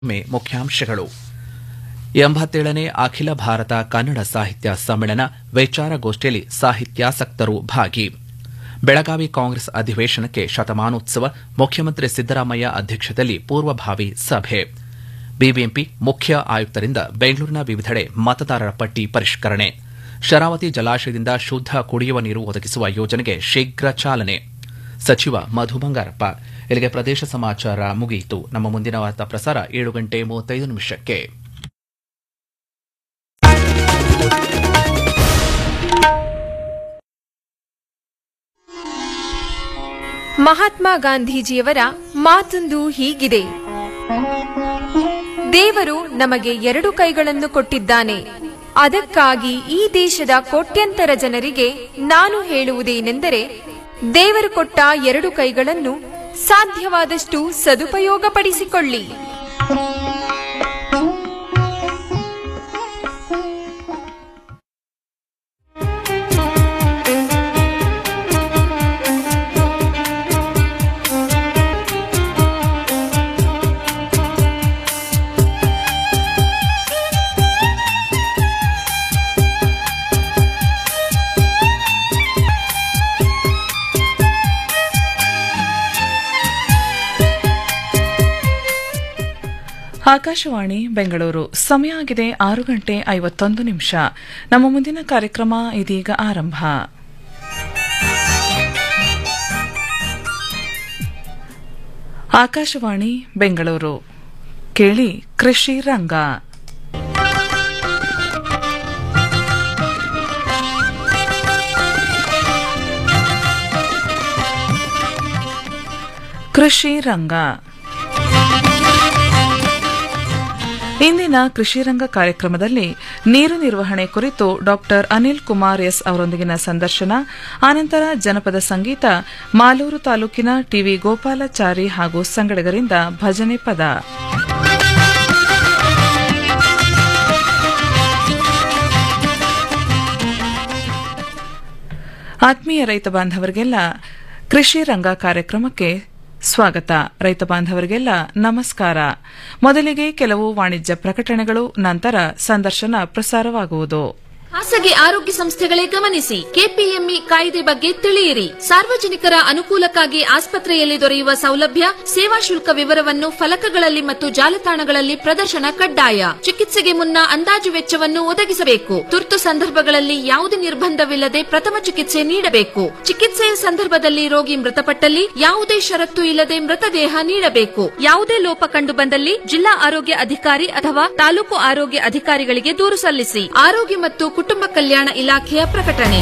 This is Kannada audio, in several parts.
ಮೆ ಮುಖ್ಯಾಂಶಗಳು ಎಂಬತ್ತೇಳನೇ ಅಖಿಲ ಭಾರತ ಕನ್ನಡ ಸಾಹಿತ್ಯ ಸಮ್ಮೇಳನ ವಿಚಾರಗೋಷ್ಠಿಯಲ್ಲಿ ಸಾಹಿತ್ಯಾಸಕ್ತರು ಭಾಗಿ ಬೆಳಗಾವಿ ಕಾಂಗ್ರೆಸ್ ಅಧಿವೇಶನಕ್ಕೆ ಶತಮಾನೋತ್ಸವ ಮುಖ್ಯಮಂತ್ರಿ ಸಿದ್ದರಾಮಯ್ಯ ಅಧ್ಯಕ್ಷತೆಯಲ್ಲಿ ಪೂರ್ವಭಾವಿ ಸಭೆ ಬಿಬಿಎಂಪಿ ಮುಖ್ಯ ಆಯುಕ್ತರಿಂದ ಬೆಂಗಳೂರಿನ ವಿವಿಧೆಡೆ ಮತದಾರರ ಪಟ್ಟಿ ಪರಿಷ್ಕರಣೆ ಶರಾವತಿ ಜಲಾಶಯದಿಂದ ಶುದ್ದ ಕುಡಿಯುವ ನೀರು ಒದಗಿಸುವ ಯೋಜನೆಗೆ ಶೀಘ್ರ ಚಾಲನೆ ಸಚಿವ ಮಧು ಬಂಗಾರಪ್ಪ ಇಲ್ಲಿಗೆ ಪ್ರದೇಶ ಸಮಾಚಾರ ಮುಗಿಯಿತು ನಮ್ಮ ಮುಂದಿನ ವಾರ್ತಾ ಪ್ರಸಾರ ಏಳು ಗಂಟೆ ಮೂವತ್ತೈದು ನಿಮಿಷಕ್ಕೆ ಮಹಾತ್ಮ ಗಾಂಧೀಜಿಯವರ ಮಾತೊಂದು ಹೀಗಿದೆ ದೇವರು ನಮಗೆ ಎರಡು ಕೈಗಳನ್ನು ಕೊಟ್ಟಿದ್ದಾನೆ ಅದಕ್ಕಾಗಿ ಈ ದೇಶದ ಕೋಟ್ಯಂತರ ಜನರಿಗೆ ನಾನು ಹೇಳುವುದೇನೆಂದರೆ ದೇವರು ಕೊಟ್ಟ ಎರಡು ಕೈಗಳನ್ನು ಸಾಧ್ಯವಾದಷ್ಟು ಸದುಪಯೋಗಪಡಿಸಿಕೊಳ್ಳಿ ಆಕಾಶವಾಣಿ ಬೆಂಗಳೂರು ಸಮಯ ಆಗಿದೆ ಆರು ಗಂಟೆ ಐವತ್ತೊಂದು ನಿಮಿಷ ನಮ್ಮ ಮುಂದಿನ ಕಾರ್ಯಕ್ರಮ ಇದೀಗ ಆರಂಭ ಆಕಾಶವಾಣಿ ಬೆಂಗಳೂರು ಕೇಳಿ ಕೃಷಿ ರಂಗ ಕೃಷಿ ರಂಗ ಇಂದಿನ ಕೃಷಿ ರಂಗ ಕಾರ್ಯಕ್ರಮದಲ್ಲಿ ನೀರು ನಿರ್ವಹಣೆ ಕುರಿತು ಡಾಕ್ಟರ್ ಅನಿಲ್ ಕುಮಾರ್ ಎಸ್ ಅವರೊಂದಿಗಿನ ಸಂದರ್ಶನ ಆನಂತರ ಜನಪದ ಸಂಗೀತ ಮಾಲೂರು ತಾಲೂಕಿನ ಟಿವಿ ಗೋಪಾಲಾಚಾರಿ ಹಾಗೂ ಸಂಗಡಿಗರಿಂದ ಭಜನೆ ಪದ ಆತ್ಮೀಯ ರೈತ ಬಾಂಧವರಿಗೆಲ್ಲ ಕೃಷಿ ರಂಗ ಕಾರ್ಯಕ್ರಮಕ್ಕೆ ಸ್ವಾಗತ ರೈತ ಬಾಂಧವರಿಗೆಲ್ಲ ನಮಸ್ಕಾರ ಮೊದಲಿಗೆ ಕೆಲವು ವಾಣಿಜ್ಯ ಪ್ರಕಟಣೆಗಳು ನಂತರ ಸಂದರ್ಶನ ಪ್ರಸಾರವಾಗುವುದು ಖಾಸಗಿ ಆರೋಗ್ಯ ಸಂಸ್ಥೆಗಳೇ ಗಮನಿಸಿ ಕೆಪಿಎಂಇ ಕಾಯ್ದೆ ಬಗ್ಗೆ ತಿಳಿಯಿರಿ ಸಾರ್ವಜನಿಕರ ಅನುಕೂಲಕ್ಕಾಗಿ ಆಸ್ಪತ್ರೆಯಲ್ಲಿ ದೊರೆಯುವ ಸೌಲಭ್ಯ ಸೇವಾ ಶುಲ್ಕ ವಿವರವನ್ನು ಫಲಕಗಳಲ್ಲಿ ಮತ್ತು ಜಾಲತಾಣಗಳಲ್ಲಿ ಪ್ರದರ್ಶನ ಕಡ್ಡಾಯ ಚಿಕಿತ್ಸೆಗೆ ಮುನ್ನ ಅಂದಾಜು ವೆಚ್ಚವನ್ನು ಒದಗಿಸಬೇಕು ತುರ್ತು ಸಂದರ್ಭಗಳಲ್ಲಿ ಯಾವುದೇ ನಿರ್ಬಂಧವಿಲ್ಲದೆ ಪ್ರಥಮ ಚಿಕಿತ್ಸೆ ನೀಡಬೇಕು ಚಿಕಿತ್ಸೆಯ ಸಂದರ್ಭದಲ್ಲಿ ರೋಗಿ ಮೃತಪಟ್ಟಲ್ಲಿ ಯಾವುದೇ ಷರತ್ತು ಇಲ್ಲದೆ ಮೃತದೇಹ ನೀಡಬೇಕು ಯಾವುದೇ ಲೋಪ ಕಂಡು ಬಂದಲ್ಲಿ ಜಿಲ್ಲಾ ಆರೋಗ್ಯ ಅಧಿಕಾರಿ ಅಥವಾ ತಾಲೂಕು ಆರೋಗ್ಯ ಅಧಿಕಾರಿಗಳಿಗೆ ದೂರು ಸಲ್ಲಿಸಿ ಆರೋಗ್ಯ ಮತ್ತು ಕುಟುಂಬ ಕಲ್ಯಾಣ ಇಲಾಖೆಯ ಪ್ರಕಟಣೆ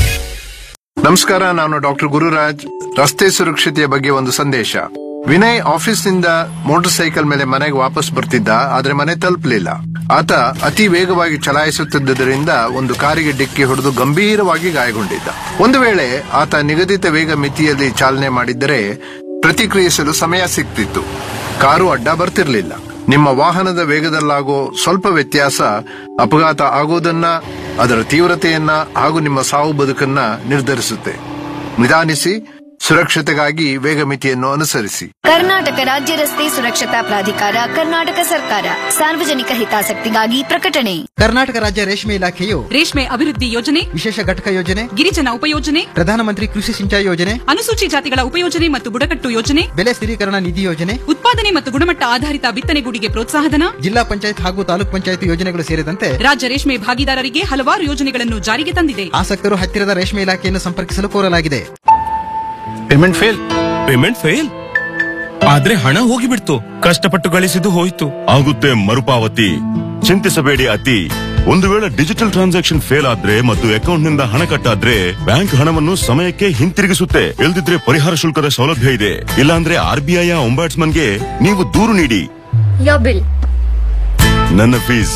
ನಮಸ್ಕಾರ ನಾನು ಡಾಕ್ಟರ್ ಗುರುರಾಜ್ ರಸ್ತೆ ಸುರಕ್ಷತೆಯ ಬಗ್ಗೆ ಒಂದು ಸಂದೇಶ ವಿನಯ್ ಆಫೀಸ್ನಿಂದ ಮೋಟಾರ್ ಸೈಕಲ್ ಮೇಲೆ ಮನೆಗೆ ವಾಪಸ್ ಬರ್ತಿದ್ದ ಆದ್ರೆ ಮನೆ ತಲುಪಲಿಲ್ಲ ಆತ ಅತಿ ವೇಗವಾಗಿ ಚಲಾಯಿಸುತ್ತಿದ್ದರಿಂದ ಒಂದು ಕಾರಿಗೆ ಡಿಕ್ಕಿ ಹೊಡೆದು ಗಂಭೀರವಾಗಿ ಗಾಯಗೊಂಡಿದ್ದ ಒಂದು ವೇಳೆ ಆತ ನಿಗದಿತ ವೇಗ ಮಿತಿಯಲ್ಲಿ ಚಾಲನೆ ಮಾಡಿದ್ದರೆ ಪ್ರತಿಕ್ರಿಯಿಸಲು ಸಮಯ ಸಿಗ್ತಿತ್ತು ಕಾರು ಅಡ್ಡ ಬರ್ತಿರ್ಲಿಲ್ಲ ನಿಮ್ಮ ವಾಹನದ ವೇಗದಲ್ಲಾಗೋ ಸ್ವಲ್ಪ ವ್ಯತ್ಯಾಸ ಅಪಘಾತ ಆಗೋದನ್ನ ಅದರ ತೀವ್ರತೆಯನ್ನ ಹಾಗೂ ನಿಮ್ಮ ಸಾವು ಬದುಕನ್ನ ನಿರ್ಧರಿಸುತ್ತೆ ನಿಧಾನಿಸಿ ಸುರಕ್ಷತೆಗಾಗಿ ವೇಗ ಮಿತಿಯನ್ನು ಅನುಸರಿಸಿ ಕರ್ನಾಟಕ ರಾಜ್ಯ ರಸ್ತೆ ಸುರಕ್ಷತಾ ಪ್ರಾಧಿಕಾರ ಕರ್ನಾಟಕ ಸರ್ಕಾರ ಸಾರ್ವಜನಿಕ ಹಿತಾಸಕ್ತಿಗಾಗಿ ಪ್ರಕಟಣೆ ಕರ್ನಾಟಕ ರಾಜ್ಯ ರೇಷ್ಮೆ ಇಲಾಖೆಯು ರೇಷ್ಮೆ ಅಭಿವೃದ್ಧಿ ಯೋಜನೆ ವಿಶೇಷ ಘಟಕ ಯೋಜನೆ ಗಿರಿಜನ ಉಪಯೋಜನೆ ಪ್ರಧಾನಮಂತ್ರಿ ಕೃಷಿ ಸಿಂಚಾಯಿ ಯೋಜನೆ ಅನುಸೂಚಿ ಜಾತಿಗಳ ಉಪಯೋಜನೆ ಮತ್ತು ಬುಡಕಟ್ಟು ಯೋಜನೆ ಬೆಲೆ ಸ್ಥಿರೀಕರಣ ನಿಧಿ ಯೋಜನೆ ಉತ್ಪಾದನೆ ಮತ್ತು ಗುಣಮಟ್ಟ ಆಧಾರಿತ ಬಿತ್ತನೆಗೂಡಿಗೆ ಪ್ರೋತ್ಸಾಹಧನ ಜಿಲ್ಲಾ ಪಂಚಾಯತ್ ಹಾಗೂ ತಾಲೂಕ್ ಪಂಚಾಯತ್ ಯೋಜನೆಗಳು ಸೇರಿದಂತೆ ರಾಜ್ಯ ರೇಷ್ಮೆ ಭಾಗಿದಾರರಿಗೆ ಹಲವಾರು ಯೋಜನೆಗಳನ್ನು ಜಾರಿಗೆ ತಂದಿದೆ ಆಸಕ್ತರು ಹತ್ತಿರದ ರೇಷ್ಮೆ ಇಲಾಖೆಯನ್ನು ಸಂಪರ್ಕಿಸಲು ಕೋರಲಾಗಿದೆ ಪೇಮೆಂಟ್ ಫೇಲ್ ಪೇಮೆಂಟ್ ಫೇಲ್ ಆದ್ರೆ ಹಣ ಹೋಗಿಬಿಡ್ತು ಕಷ್ಟಪಟ್ಟು ಗಳಿಸಿದ್ದು ಹೋಯ್ತು ಆಗುತ್ತೆ ಮರುಪಾವತಿ ಚಿಂತಿಸಬೇಡಿ ಅತಿ ಒಂದು ವೇಳೆ ಡಿಜಿಟಲ್ ಟ್ರಾನ್ಸಾಕ್ಷನ್ ಫೇಲ್ ಆದ್ರೆ ಮತ್ತು ಅಕೌಂಟ್ ನಿಂದ ಹಣ ಕಟ್ಟಾದ್ರೆ ಬ್ಯಾಂಕ್ ಹಣವನ್ನು ಸಮಯಕ್ಕೆ ಹಿಂತಿರುಗಿಸುತ್ತೆ ಇಲ್ದಿದ್ರೆ ಪರಿಹಾರ ಶುಲ್ಕದ ಸೌಲಭ್ಯ ಇದೆ ಇಲ್ಲಾಂದ್ರೆ ಆರ್ ಬಿ ಐ ಗೆ ನೀವು ದೂರು ನೀಡಿ ಬಿಲ್ ನನ್ನ ಫೀಸ್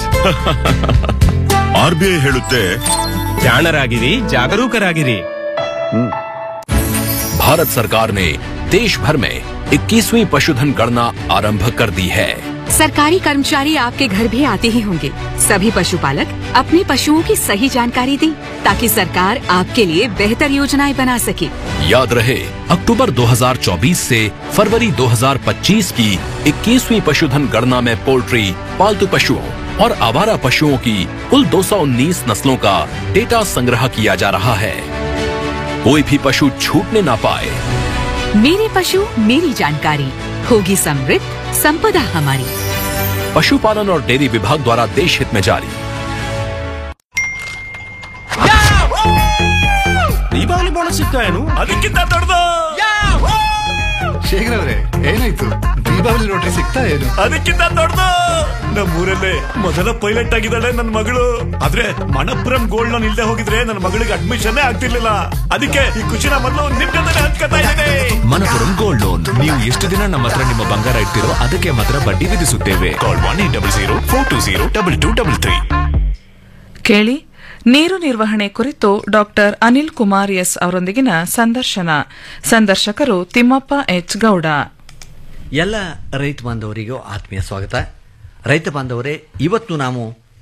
ಆರ್ ಬಿ ಐ ಹೇಳುತ್ತೆ ಜಾಣರಾಗಿರಿ ಜಾಗರೂಕರಾಗಿರಿ भारत सरकार ने देश भर में 21वीं पशुधन गणना आरंभ कर दी है सरकारी कर्मचारी आपके घर भी आते ही होंगे सभी पशुपालक अपने पशुओं की सही जानकारी दें ताकि सरकार आपके लिए बेहतर योजनाएं बना सके याद रहे अक्टूबर 2024 से फरवरी 2025 की 21वीं पशुधन गणना में पोल्ट्री पालतू पशुओं और आवारा पशुओं की कुल 219 नस्लों का डेटा संग्रह किया जा रहा है कोई भी पशु छूटने ना पाए मेरे पशु मेरी जानकारी होगी समृद्ध संपदा हमारी पशुपालन और डेयरी विभाग द्वारा देश हित में जारी ದೀಪಾವಳಿ ಬೋನಸ್ ಸಿಗ್ತಾ ಏನು ಅದಕ್ಕಿಂತ ದೊಡ್ಡದು ಶೇಖರ್ ಅವರೇ ಏನಾಯ್ತು ದೀಪಾವಳಿ ನೋಟ್ರಿ ಸಿಗ್ತಾ ಏನು ಅದಕ್ಕಿಂತ ದೊಡ್ಡದು ನಮ್ಮೂರಲ್ಲೇ ಮೊದಲ ಪೈಲಟ್ ಆಗಿದ್ದಾಳೆ ನನ್ನ ಮಗಳು ಆದ್ರೆ ಮಣಪುರಂ ಗೋಲ್ಡ್ ಲೋನ್ ಇಲ್ದೆ ಹೋಗಿದ್ರೆ ನನ್ನ ಮಗಳಿಗೆ ಅಡ್ಮಿಷನ್ ಆಗ್ತಿರ್ಲಿಲ್ಲ ಅದಕ್ಕೆ ಈ ಖುಷಿನ ಮೊದಲು ನಿಮ್ ಜೊತೆ ಹಂಚ್ಕೊತಾ ಇದ್ದೇನೆ ಮನಪುರಂ ಗೋಲ್ಡ್ ಲೋನ್ ನೀವು ಎಷ್ಟು ದಿನ ನಮ್ಮ ಹತ್ರ ನಿಮ್ಮ ಬಂಗಾರ ಇಡ್ತಿರೋ ಅದಕ್ಕೆ ಮಾತ್ರ ಬಡ್ಡಿ ವಿಧಿಸುತ್ತೇವೆ call one eight double zero four two zero double two double three ಕೇಳಿ ನೀರು ನಿರ್ವಹಣೆ ಕುರಿತು ಡಾಕ್ಟರ್ ಅನಿಲ್ ಕುಮಾರ್ ಎಸ್ ಅವರೊಂದಿಗಿನ ಸಂದರ್ಶನ ಸಂದರ್ಶಕರು ತಿಮ್ಮಪ್ಪ ಎಚ್ ಗೌಡ ಎಲ್ಲ ರೈತ ಬಾಂಧವರಿಗೂ ಆತ್ಮೀಯ ಸ್ವಾಗತ ರೈತ ಬಾಂಧವರೇ ಇವತ್ತು ನಾವು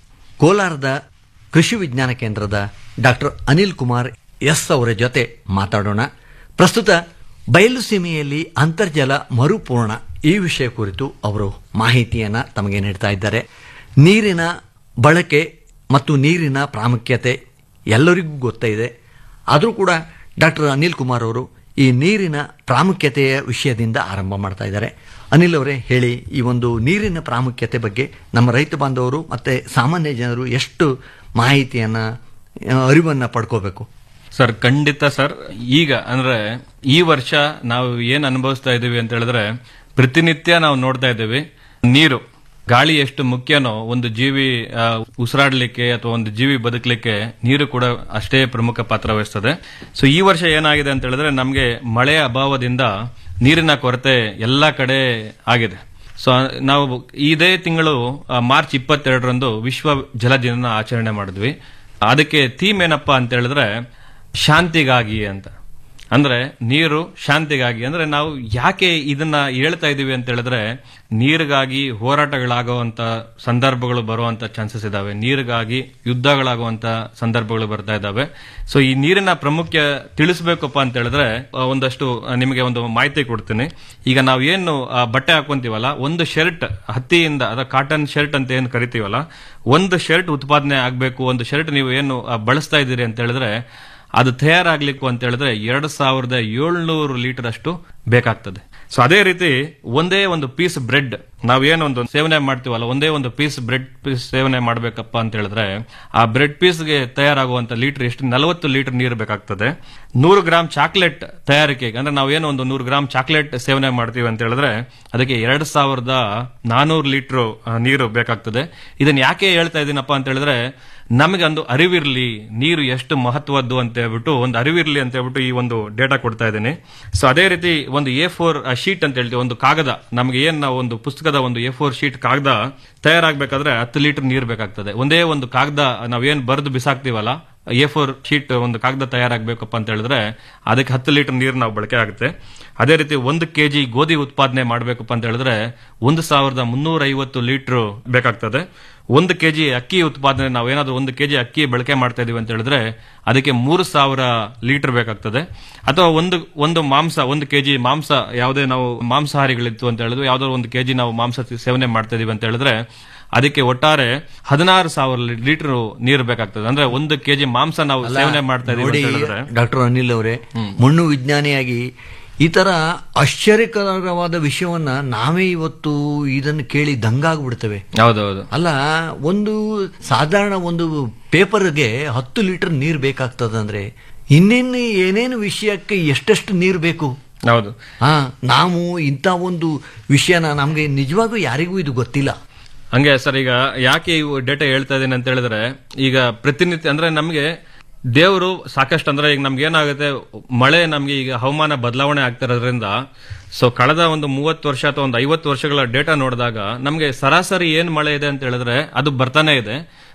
ಕೋಲಾರದ ಕೃಷಿ ವಿಜ್ಞಾನ ಕೇಂದ್ರದ ಡಾಕ್ಟರ್ ಅನಿಲ್ ಕುಮಾರ್ ಎಸ್ ಅವರ ಜೊತೆ ಮಾತಾಡೋಣ ಪ್ರಸ್ತುತ ಬಯಲು ಸೀಮೆಯಲ್ಲಿ ಅಂತರ್ಜಲ ಮರುಪೂರ್ಣ ಈ ವಿಷಯ ಕುರಿತು ಅವರು ಮಾಹಿತಿಯನ್ನು ತಮಗೆ ನೀಡ್ತಾ ಇದ್ದಾರೆ ನೀರಿನ ಬಳಕೆ ಮತ್ತು ನೀರಿನ ಪ್ರಾಮುಖ್ಯತೆ ಎಲ್ಲರಿಗೂ ಗೊತ್ತಿದೆ ಆದರೂ ಕೂಡ ಡಾಕ್ಟರ್ ಅನಿಲ್ ಕುಮಾರ್ ಅವರು ಈ ನೀರಿನ ಪ್ರಾಮುಖ್ಯತೆಯ ವಿಷಯದಿಂದ ಆರಂಭ ಮಾಡ್ತಾ ಇದ್ದಾರೆ ಅನಿಲ್ ಅವರೇ ಹೇಳಿ ಈ ಒಂದು ನೀರಿನ ಪ್ರಾಮುಖ್ಯತೆ ಬಗ್ಗೆ ನಮ್ಮ ರೈತ ಬಾಂಧವರು ಮತ್ತು ಸಾಮಾನ್ಯ ಜನರು ಎಷ್ಟು ಮಾಹಿತಿಯನ್ನು ಅರಿವನ್ನು ಪಡ್ಕೋಬೇಕು ಸರ್ ಖಂಡಿತ ಸರ್ ಈಗ ಅಂದ್ರೆ ಈ ವರ್ಷ ನಾವು ಏನ್ ಅನುಭವಿಸ್ತಾ ಇದೀವಿ ಅಂತ ಹೇಳಿದ್ರೆ ಪ್ರತಿನಿತ್ಯ ನಾವು ನೋಡ್ತಾ ಇದ್ದೀವಿ ನೀರು ಗಾಳಿ ಎಷ್ಟು ಮುಖ್ಯನೋ ಒಂದು ಜೀವಿ ಆ, ಉಸಿರಾಡ್ಲಿಕ್ಕೆ ಅಥವಾ ಒಂದು ಜೀವಿ ಬದುಕಲಿಕ್ಕೆ ನೀರು ಕೂಡ ಅಷ್ಟೇ ಪ್ರಮುಖ ಪಾತ್ರ ವಹಿಸ್ತದೆ ಸೊ ಈ ವರ್ಷ ಏನಾಗಿದೆ ಅಂತ ಹೇಳಿದ್ರೆ ನಮಗೆ ಮಳೆಯ ಅಭಾವದಿಂದ ನೀರಿನ ಕೊರತೆ ಎಲ್ಲಾ ಕಡೆ ಆಗಿದೆ ಸೊ ನಾವು ಇದೇ ತಿಂಗಳು ಆ, ಮಾರ್ಚ್ ಇಪ್ಪತ್ತೆರಡರಂದು ವಿಶ್ವ ಜಲ ದಿನ ಆಚರಣೆ ಮಾಡಿದ್ವಿ ಅದಕ್ಕೆ ಥೀಮ್ ಏನಪ್ಪಾ ಅಂತ ಹೇಳಿದ್ರೆ ಶಾಂತಿಗಾಗಿ ಅಂತ ಅಂದ್ರೆ ನೀರು ಶಾಂತಿಗಾಗಿ ಅಂದ್ರೆ ನಾವು ಯಾಕೆ ಇದನ್ನ ಹೇಳ್ತಾ ಇದೀವಿ ಅಂತ ಹೇಳಿದ್ರೆ ನೀರಿಗಾಗಿ ಹೋರಾಟಗಳಾಗುವಂತ ಸಂದರ್ಭಗಳು ಬರುವಂತ ಚಾನ್ಸಸ್ ಇದಾವೆ ನೀರಿಗಾಗಿ ಯುದ್ಧಗಳಾಗುವಂತ ಸಂದರ್ಭಗಳು ಬರ್ತಾ ಇದಾವೆ ಸೊ ಈ ನೀರಿನ ಪ್ರಾಮುಖ್ಯ ತಿಳಿಸ್ಬೇಕಪ್ಪ ಅಂತ ಹೇಳಿದ್ರೆ ಆ, ಒಂದಷ್ಟು ಆ, ನಿಮಗೆ ಒಂದು ಮಾಹಿತಿ ಕೊಡ್ತೀನಿ ಈಗ ನಾವು ಏನು ಆ, ಬಟ್ಟೆ ಹಾಕೊಂತೀವಲ್ಲ ಒಂದು ಶರ್ಟ್ ಹತ್ತಿಯಿಂದ ಅದ ಕಾಟನ್ ಶರ್ಟ್ ಅಂತ ಏನು ಕರಿತೀವಲ್ಲ ಒಂದು ಶರ್ಟ್ ಉತ್ಪಾದನೆ ಆಗಬೇಕು ಒಂದು ಶರ್ಟ್ ನೀವು ಏನು ಆ, ಬಳಸ್ತಾ ಇದ್ದೀರಿ ಅಂತ ಹೇಳಿದ್ರೆ ಅದು ತಯಾರಾಗ್ಲಿಕ್ಕೆ ಅಂತ ಹೇಳಿದ್ರೆ ಎರಡು ಸಾವಿರದ ಏಳ್ನೂರು ಲೀಟರ್ ಅಷ್ಟು ಬೇಕಾಗ್ತದೆ ಸೊ ಅದೇ ರೀತಿ ಒಂದೇ ಒಂದು ಪೀಸ್ ಬ್ರೆಡ್ ನಾವೇನು ಒಂದು ಸೇವನೆ ಮಾಡ್ತೀವಲ್ಲ ಒಂದೇ ಒಂದು ಪೀಸ್ ಬ್ರೆಡ್ ಪೀಸ್ ಸೇವನೆ ಮಾಡ್ಬೇಕಪ್ಪ ಅಂತ ಹೇಳಿದ್ರೆ ಆ ಬ್ರೆಡ್ ಪೀಸ್ಗೆ ತಯಾರಾಗುವಂತ ಲೀಟರ್ ಎಷ್ಟು ನಲವತ್ತು ಲೀಟರ್ ನೀರು ಬೇಕಾಗ್ತದೆ ನೂರು ಗ್ರಾಮ್ ಚಾಕ್ಲೇಟ್ ತಯಾರಿಕೆಗೆ ಅಂದ್ರೆ ನಾವೇನು ಒಂದು ನೂರು ಗ್ರಾಮ್ ಚಾಕ್ಲೇಟ್ ಸೇವನೆ ಮಾಡ್ತೀವಿ ಅಂತ ಹೇಳಿದ್ರೆ ಅದಕ್ಕೆ ಎರಡು ಸಾವಿರದ ನಾನೂರು ಲೀಟರ್ ನೀರು ಬೇಕಾಗ್ತದೆ ಇದನ್ನ ಯಾಕೆ ಹೇಳ್ತಾ ಇದ್ದೀನಪ್ಪ ಅಂತ ಹೇಳಿದ್ರೆ ನಮಗೆ ಒಂದು ಅರಿವಿರ್ಲಿ ನೀರು ಎಷ್ಟು ಮಹತ್ವದ್ದು ಅಂತ ಹೇಳ್ಬಿಟ್ಟು ಒಂದು ಅರಿವಿರ್ಲಿ ಅಂತ ಹೇಳ್ಬಿಟ್ಟು ಈ ಒಂದು ಡೇಟಾ ಕೊಡ್ತಾ ಇದ್ದೀನಿ ಸೊ ಅದೇ ರೀತಿ ಒಂದು ಎ ಫೋರ್ ಶೀಟ್ ಅಂತ ಹೇಳ್ತೀವಿ ಒಂದು ಕಾಗದ ನಮಗೆ ಏನ್ ನಾವು ಒಂದು ಪುಸ್ತಕದ ಒಂದು ಎ ಫೋರ್ ಶೀಟ್ ಕಾಗದ ತಯಾರಾಗಬೇಕಾದ್ರೆ ಹತ್ತು ಲೀಟರ್ ನೀರು ಬೇಕಾಗ್ತದೆ ಒಂದೇ ಒಂದು ಕಾಗದ ನಾವೇನ್ ಬರೆದು ಬಿಸಾಕ್ತಿವಲ್ಲ ಎ ಫೋರ್ ಶೀಟ್ ಒಂದು ಕಾಗದ ತಯಾರಾಗಬೇಕಪ್ಪ ಅಂತ ಹೇಳಿದ್ರೆ ಅದಕ್ಕೆ ಹತ್ತು ಲೀಟರ್ ನೀರು ನಾವು ಬಳಕೆ ಆಗುತ್ತೆ ಅದೇ ರೀತಿ ಒಂದು ಕೆಜಿ ಗೋಧಿ ಉತ್ಪಾದನೆ ಮಾಡಬೇಕಪ್ಪ ಅಂತ ಹೇಳಿದ್ರೆ ಒಂದು ಸಾವಿರದ ಮುನ್ನೂರ ಐವತ್ತು ಲೀಟರ್ ಬೇಕಾಗ್ತದೆ ಒಂದು ಕೆಜಿ ಅಕ್ಕಿ ಉತ್ಪಾದನೆ ನಾವು ಏನಾದ್ರು ಒಂದು ಕೆಜಿ ಅಕ್ಕಿ ಬಳಕೆ ಮಾಡ್ತಾ ಇದೀವಿ ಅಂತ ಹೇಳಿದ್ರೆ ಅದಕ್ಕೆ ಮೂರು ಸಾವಿರ ಲೀಟರ್ ಬೇಕಾಗ್ತದೆ ಅಥವಾ ಒಂದು ಒಂದು ಮಾಂಸ ಒಂದು ಕೆಜಿ ಮಾಂಸ ಯಾವುದೇ ನಾವು ಮಾಂಸಾಹಾರಿಗಳಿತ್ತು ಅಂತ ಹೇಳಿದ್ರೆ ಯಾವ್ದೋ ಒಂದು ಕೆಜಿ ನಾವು ಮಾಂಸ ಸೇವನೆ ಮಾಡ್ತಾ ಇದೀವಿ ಅಂತ ಹೇಳಿದ್ರೆ ಅದಕ್ಕೆ ಒಟ್ಟಾರೆ ಹದಿನಾರು ಸಾವಿರ ಲೀಟರ್ ನೀರು ಬೇಕಾಗ್ತದೆ ಅಂದ್ರೆ ಒಂದು ಕೆಜಿ ಮಾಂಸ ನಾವು ಅಲ್ಲ, ಸೇವನೆ ಮಾಡ್ತಾ ಇದೀವಿ ನೋಡಿ ಅಂತ ಹೇಳಿದ್ರೆ ಡಾಕ್ಟರ್ ಅನಿಲ್ ಅವರೇ ಮಣ್ಣು ವಿಜ್ಞಾನಿಯಾಗಿ ಈ ತರ ಆಶ್ಚರ್ಯಕರವಾದ ವಿಷಯವನ್ನ ನಾವೇ ಇವತ್ತು ಇದನ್ನು ಕೇಳಿ ದಂಗಾಗ್ಬಿಡ್ತೇವೆ ಹೌದೌದು ಅಲ್ಲ ಒಂದು ಸಾಧಾರಣ ಒಂದು ಪೇಪರ್ಗೆ ಹತ್ತು ಲೀಟರ್ ನೀರು ಬೇಕಾಗ್ತದಂದ್ರೆ ಇನ್ನೇನು ಏನೇನು ವಿಷಯಕ್ಕೆ ಎಷ್ಟೆಷ್ಟು ನೀರು ಬೇಕು ಹೌದು ಹಾ ನಾವು ಇಂಥ ಒಂದು ವಿಷಯನ ನಮ್ಗೆ ನಿಜವಾಗೂ ಯಾರಿಗೂ ಇದು ಗೊತ್ತಿಲ್ಲ ಹಂಗೆ ಸರ್ ಈಗ ಯಾಕೆ ಇವು ಡೇಟಾ ಹೇಳ್ತಾ ಇದ್ದೀನಿ ಅಂತ ಹೇಳಿದ್ರೆ ಈಗ ಪ್ರತಿನಿತ್ಯ ಅಂದ್ರೆ ನಮಗೆ ದೇವರು ಸಾಕಷ್ಟು ಅಂದ್ರೆ ಈಗ ನಮ್ಗೆ ಏನಾಗುತ್ತೆ ಮಳೆ ನಮ್ಗೆ ಈಗ ಹವಾಮಾನ ಬದಲಾವಣೆ ಆಗ್ತಿರೋದ್ರಿಂದ ಸೊ ಕಳೆದ ಒಂದು ಮೂವತ್ತು ವರ್ಷ ಅಥವಾ ಒಂದು ಐವತ್ತು ವರ್ಷಗಳ ಡೇಟಾ ನೋಡಿದಾಗ ನಮಗೆ ಸರಾಸರಿ ಏನ್ ಮಳೆ ಇದೆ ಅಂತ ಹೇಳಿದ್ರೆ ಅದು ಬರ್ತಾನೆ ಇದೆ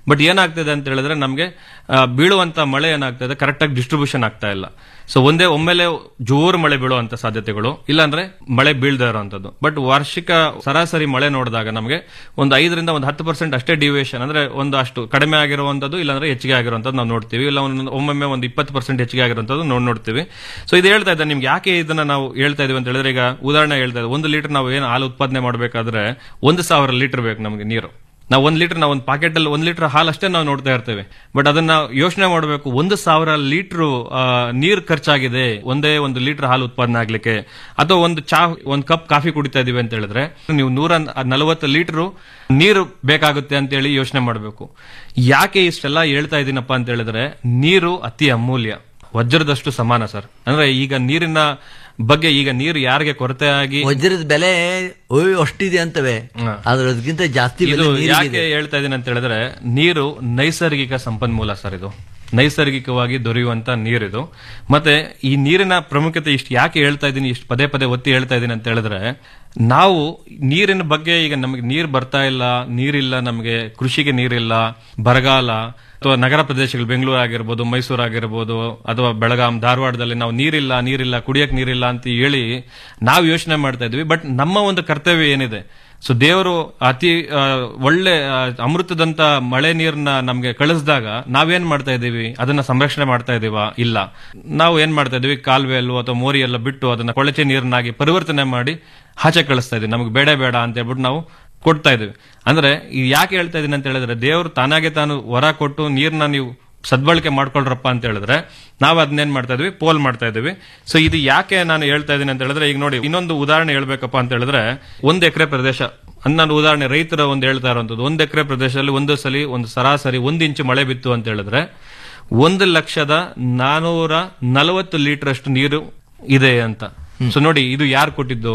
ಬಟ್ ಏನಾಗ್ತದೆ ಅಂತ ಹೇಳಿದ್ರೆ ನಮಗೆ ಬೀಳುವಂತ ಮಳೆ ಏನಾಗ್ತದೆ ಕರೆಕ್ಟಾಗಿ ಡಿಸ್ಟ್ರಿಬ್ಯೂಷನ್ ಆಗ್ತಾ ಇಲ್ಲ ಸೊ ಒಂದೇ ಒಮ್ಮೆಲೆ ಜೋರು ಮಳೆ ಬೀಳುವಂತ ಸಾಧ್ಯತೆಗಳು ಇಲ್ಲಾಂದ್ರೆ ಮಳೆ ಬೀಳದೇ ಇರುವಂತದ್ದು ಬಟ್ ವಾರ್ಷಿಕ ಸರಾಸರಿ ಮಳೆ ನೋಡಿದಾಗ ನಮಗೆ ಒಂದು ಐದರಿಂದ ಒಂದು ಹತ್ತು ಪರ್ಸೆಂಟ್ ಅಷ್ಟೇ ಡಿವಿಯೇಷನ್ ಅಂದ್ರೆ ಒಂದು ಅಷ್ಟು ಕಡಿಮೆ ಆಗಿರುವಂತದ್ದು ಇಲ್ಲಾಂದ್ರೆ ಹೆಚ್ಚಿಗೆ ಆಗಿರುವಂತದ್ದು ನಾವು ನೋಡ್ತೀವಿ ಇಲ್ಲ ಒಂದು ಒಮ್ಮೊಮ್ಮೆ ಒಂದು ಇಪ್ಪತ್ತು ಪರ್ಸೆಂಟ್ ಹೆಚ್ಚಿಗೆ ಆಗಿರುವಂತದ್ದು ನೋಡ್ ನೋಡ್ತೀವಿ ಸೊ ಇದು ಹೇಳ್ತಾ ಇದ್ದೆ ನಿಮ್ಗೆ ಯಾಕೆ ಇದನ್ನ ನಾವು ಹೇಳ್ತಾ ಇದೀವಿ ಅಂತ ಹೇಳಿದ್ರೆ ಈಗ ಉದಾಹರಣೆ ಹೇಳ್ತಾ ಇದ್ದೆ ಒಂದು ಲೀಟರ್ ನಾವು ಏನು ಹಾಲು ಉತ್ಪಾದನೆ ಮಾಡಬೇಕಾದ್ರೆ ಒಂದು ಸಾವಿರ ಲೀಟರ್ ಬೇಕು ನಮಗೆ ನೀರು ನಾವು ಒಂದ್ ಲೀಟರ್ ನಾವು ಒಂದು ಪಾಕೆಟ್ ಅಲ್ಲಿ ಒಂದ್ ಲೀಟರ್ ಹಾಲು ಅಷ್ಟೇ ನಾವು ನೋಡ್ತಾ ಇರ್ತೇವೆ ಬಟ್ ಅದನ್ನ ಯೋಚನೆ ಮಾಡಬೇಕು ಒಂದು ಸಾವಿರ ಲೀಟರ್ ನೀರು ಖರ್ಚಾಗಿದೆ ಒಂದೇ ಒಂದು ಲೀಟರ್ ಹಾಲು ಉತ್ಪಾದನೆ ಆಗ್ಲಿಕ್ಕೆ ಅಥವಾ ಒಂದು ಚಾ ಒಂದು ಕಪ್ ಕಾಫಿ ಕುಡಿತಾ ಇದೀವಿ ಅಂತ ಹೇಳಿದ್ರೆ ನೀವು ನೂರ ನಲವತ್ತು ಲೀಟರ್ ನೀರು ಬೇಕಾಗುತ್ತೆ ಅಂತ ಹೇಳಿ ಯೋಚನೆ ಮಾಡಬೇಕು ಯಾಕೆ ಇಷ್ಟೆಲ್ಲ ಹೇಳ್ತಾ ಇದೀನಪ್ಪ ಅಂತ ಹೇಳಿದ್ರೆ ನೀರು ಅತಿ ಅಮೂಲ್ಯ ವಜ್ರದಷ್ಟು ಸಮಾನ ಸರ್ ಅಂದ್ರೆ ಈಗ ನೀರಿನ ಬಗ್ಗೆ ಈಗ ನೀರು ಯಾರಿಗೆ ಕೊರತೆ ಆಗಿ ವಜ್ರದ ಬೆಲೆ ಓಯ್ ಅಷ್ಟಿದೆ ಅಂತವೆ ಆದ್ರೆ ಅದಕ್ಕಿಂತ ಜಾಸ್ತಿ ಇದು ಬೆಲೆ ನೀರಿಗಿದೆ. ಯಾಕೆ ಹೇಳ್ತಾ ಇದೀನಿ ಅಂತ ಹೇಳಿದ್ರೆ ನೀರು ನೈಸರ್ಗಿಕ ಸಂಪನ್ಮೂಲ ಸರ್ ಇದು ನೈಸರ್ಗಿಕವಾಗಿ ದೊರೆಯುವಂತ ನೀರಿದು ಮತ್ತೆ ಈ ನೀರಿನ ಪ್ರಾಮುಖ್ಯತೆ ಇಷ್ಟು ಯಾಕೆ ಹೇಳ್ತಾ ಇದ್ದೀನಿ ಇಷ್ಟು ಪದೇ ಪದೇ ಒತ್ತಿ ಹೇಳ್ತಾ ಇದ್ದೀನಿ ಅಂತ ಹೇಳಿದ್ರೆ ನಾವು ನೀರಿನ ಬಗ್ಗೆ ಈಗ ನಮಗೆ ನೀರು ಬರ್ತಾ ಇಲ್ಲ ನೀರಿಲ್ಲ ನಮಗೆ ಕೃಷಿಗೆ ನೀರಿಲ್ಲ ಬರಗಾಲ ಅಥವಾ ನಗರ ಪ್ರದೇಶಗಳು ಬೆಂಗಳೂರು ಆಗಿರ್ಬೋದು ಮೈಸೂರು ಆಗಿರ್ಬೋದು ಅಥವಾ ಬೆಳಗಾಂ ಧಾರವಾಡದಲ್ಲಿ ನಾವು ನೀರಿಲ್ಲ ನೀರಿಲ್ಲ ಕುಡಿಯಕ್ ನೀರಿಲ್ಲ ಅಂತ ಹೇಳಿ ನಾವು ಯೋಚನೆ ಮಾಡ್ತಾ ಇದ್ವಿ ಬಟ್ ನಮ್ಮ ಒಂದು ಕರ್ತವ್ಯ ಏನಿದೆ ಸೊ ದೇವರು ಅತಿ ಆ, ಒಳ್ಳೆ ಆ, ಅಮೃತದಂತ ಮಳೆ ನೀರನ್ನ ನಮ್ಗೆ ಕಳಿಸಿದಾಗ ನಾವೇನ್ ಮಾಡ್ತಾ ಇದೀವಿ ಅದನ್ನ ಸಂರಕ್ಷಣೆ ಮಾಡ್ತಾ ಇದೀವಾ ಇಲ್ಲ ನಾವು ಏನ್ ಮಾಡ್ತಾ ಇದೀವಿ ಕಾಲುವೆಯಲ್ಲೂ ಅಥವಾ ಮೋರಿಯೆಲ್ಲ ಬಿಟ್ಟು ಅದನ್ನ ಕೊಳಚೆ ನೀರನ್ನಾಗಿ ಪರಿವರ್ತನೆ ಮಾಡಿ ಆಚೆ ಕಳಿಸ್ತಾ ಇದೀವಿ ನಮ್ಗೆ ಬೇಡ ಬೇಡ ಅಂತ ಹೇಳ್ಬಿಟ್ಟು ನಾವು ಕೊಡ್ತಾ ಇದೀವಿ ಅಂದ್ರೆ ಇದು ಯಾಕೆ ಹೇಳ್ತಾ ಇದೀನಿ ಅಂತ ಹೇಳಿದ್ರೆ ದೇವರು ತಾನಾಗೆ ತಾನು ವರ ಕೊಟ್ಟು ನೀರ್ನ ನೀವು ಸದ್ಬಳಕೆ ಮಾಡ್ಕೊಳ್ರಪ್ಪ ಅಂತ ಹೇಳಿದ್ರೆ ನಾವು ಅದನ್ನೇನ್ ಮಾಡ್ತಾ ಇದೀವಿ ಪೋಲ್ ಮಾಡ್ತಾ ಇದೀವಿ ಸೊ ಇದು ಯಾಕೆ ನಾನು ಹೇಳ್ತಾ ಇದೀನಿ ಅಂತ ಹೇಳಿದ್ರೆ ಈಗ ನೋಡಿ ಇನ್ನೊಂದು ಉದಾಹರಣೆ ಹೇಳ್ಬೇಕಪ್ಪ ಅಂತ ಹೇಳಿದ್ರೆ ಒಂದ್ ಎಕರೆ ಪ್ರದೇಶ ಅದ್ ನಾನು ಉದಾಹರಣೆ ರೈತರ ಒಂದು ಹೇಳ್ತಾ ಇರುವಂತದ್ದು ಒಂದ್ ಎಕರೆ ಪ್ರದೇಶದಲ್ಲಿ ಒಂದು ಸಲಿ ಒಂದು ಸರಾಸರಿ ಒಂದ್ ಇಂಚು ಮಳೆ ಬಿತ್ತು ಅಂತ ಹೇಳಿದ್ರೆ ಒಂದು ಲಕ್ಷದ ನಾನೂರ ನಲವತ್ತು ಲೀಟರ್ ಅಷ್ಟು ನೀರು ಇದೆ ಅಂತ ಸೊ ನೋಡಿ ಇದು ಯಾರು ಕೊಟ್ಟಿದ್ದು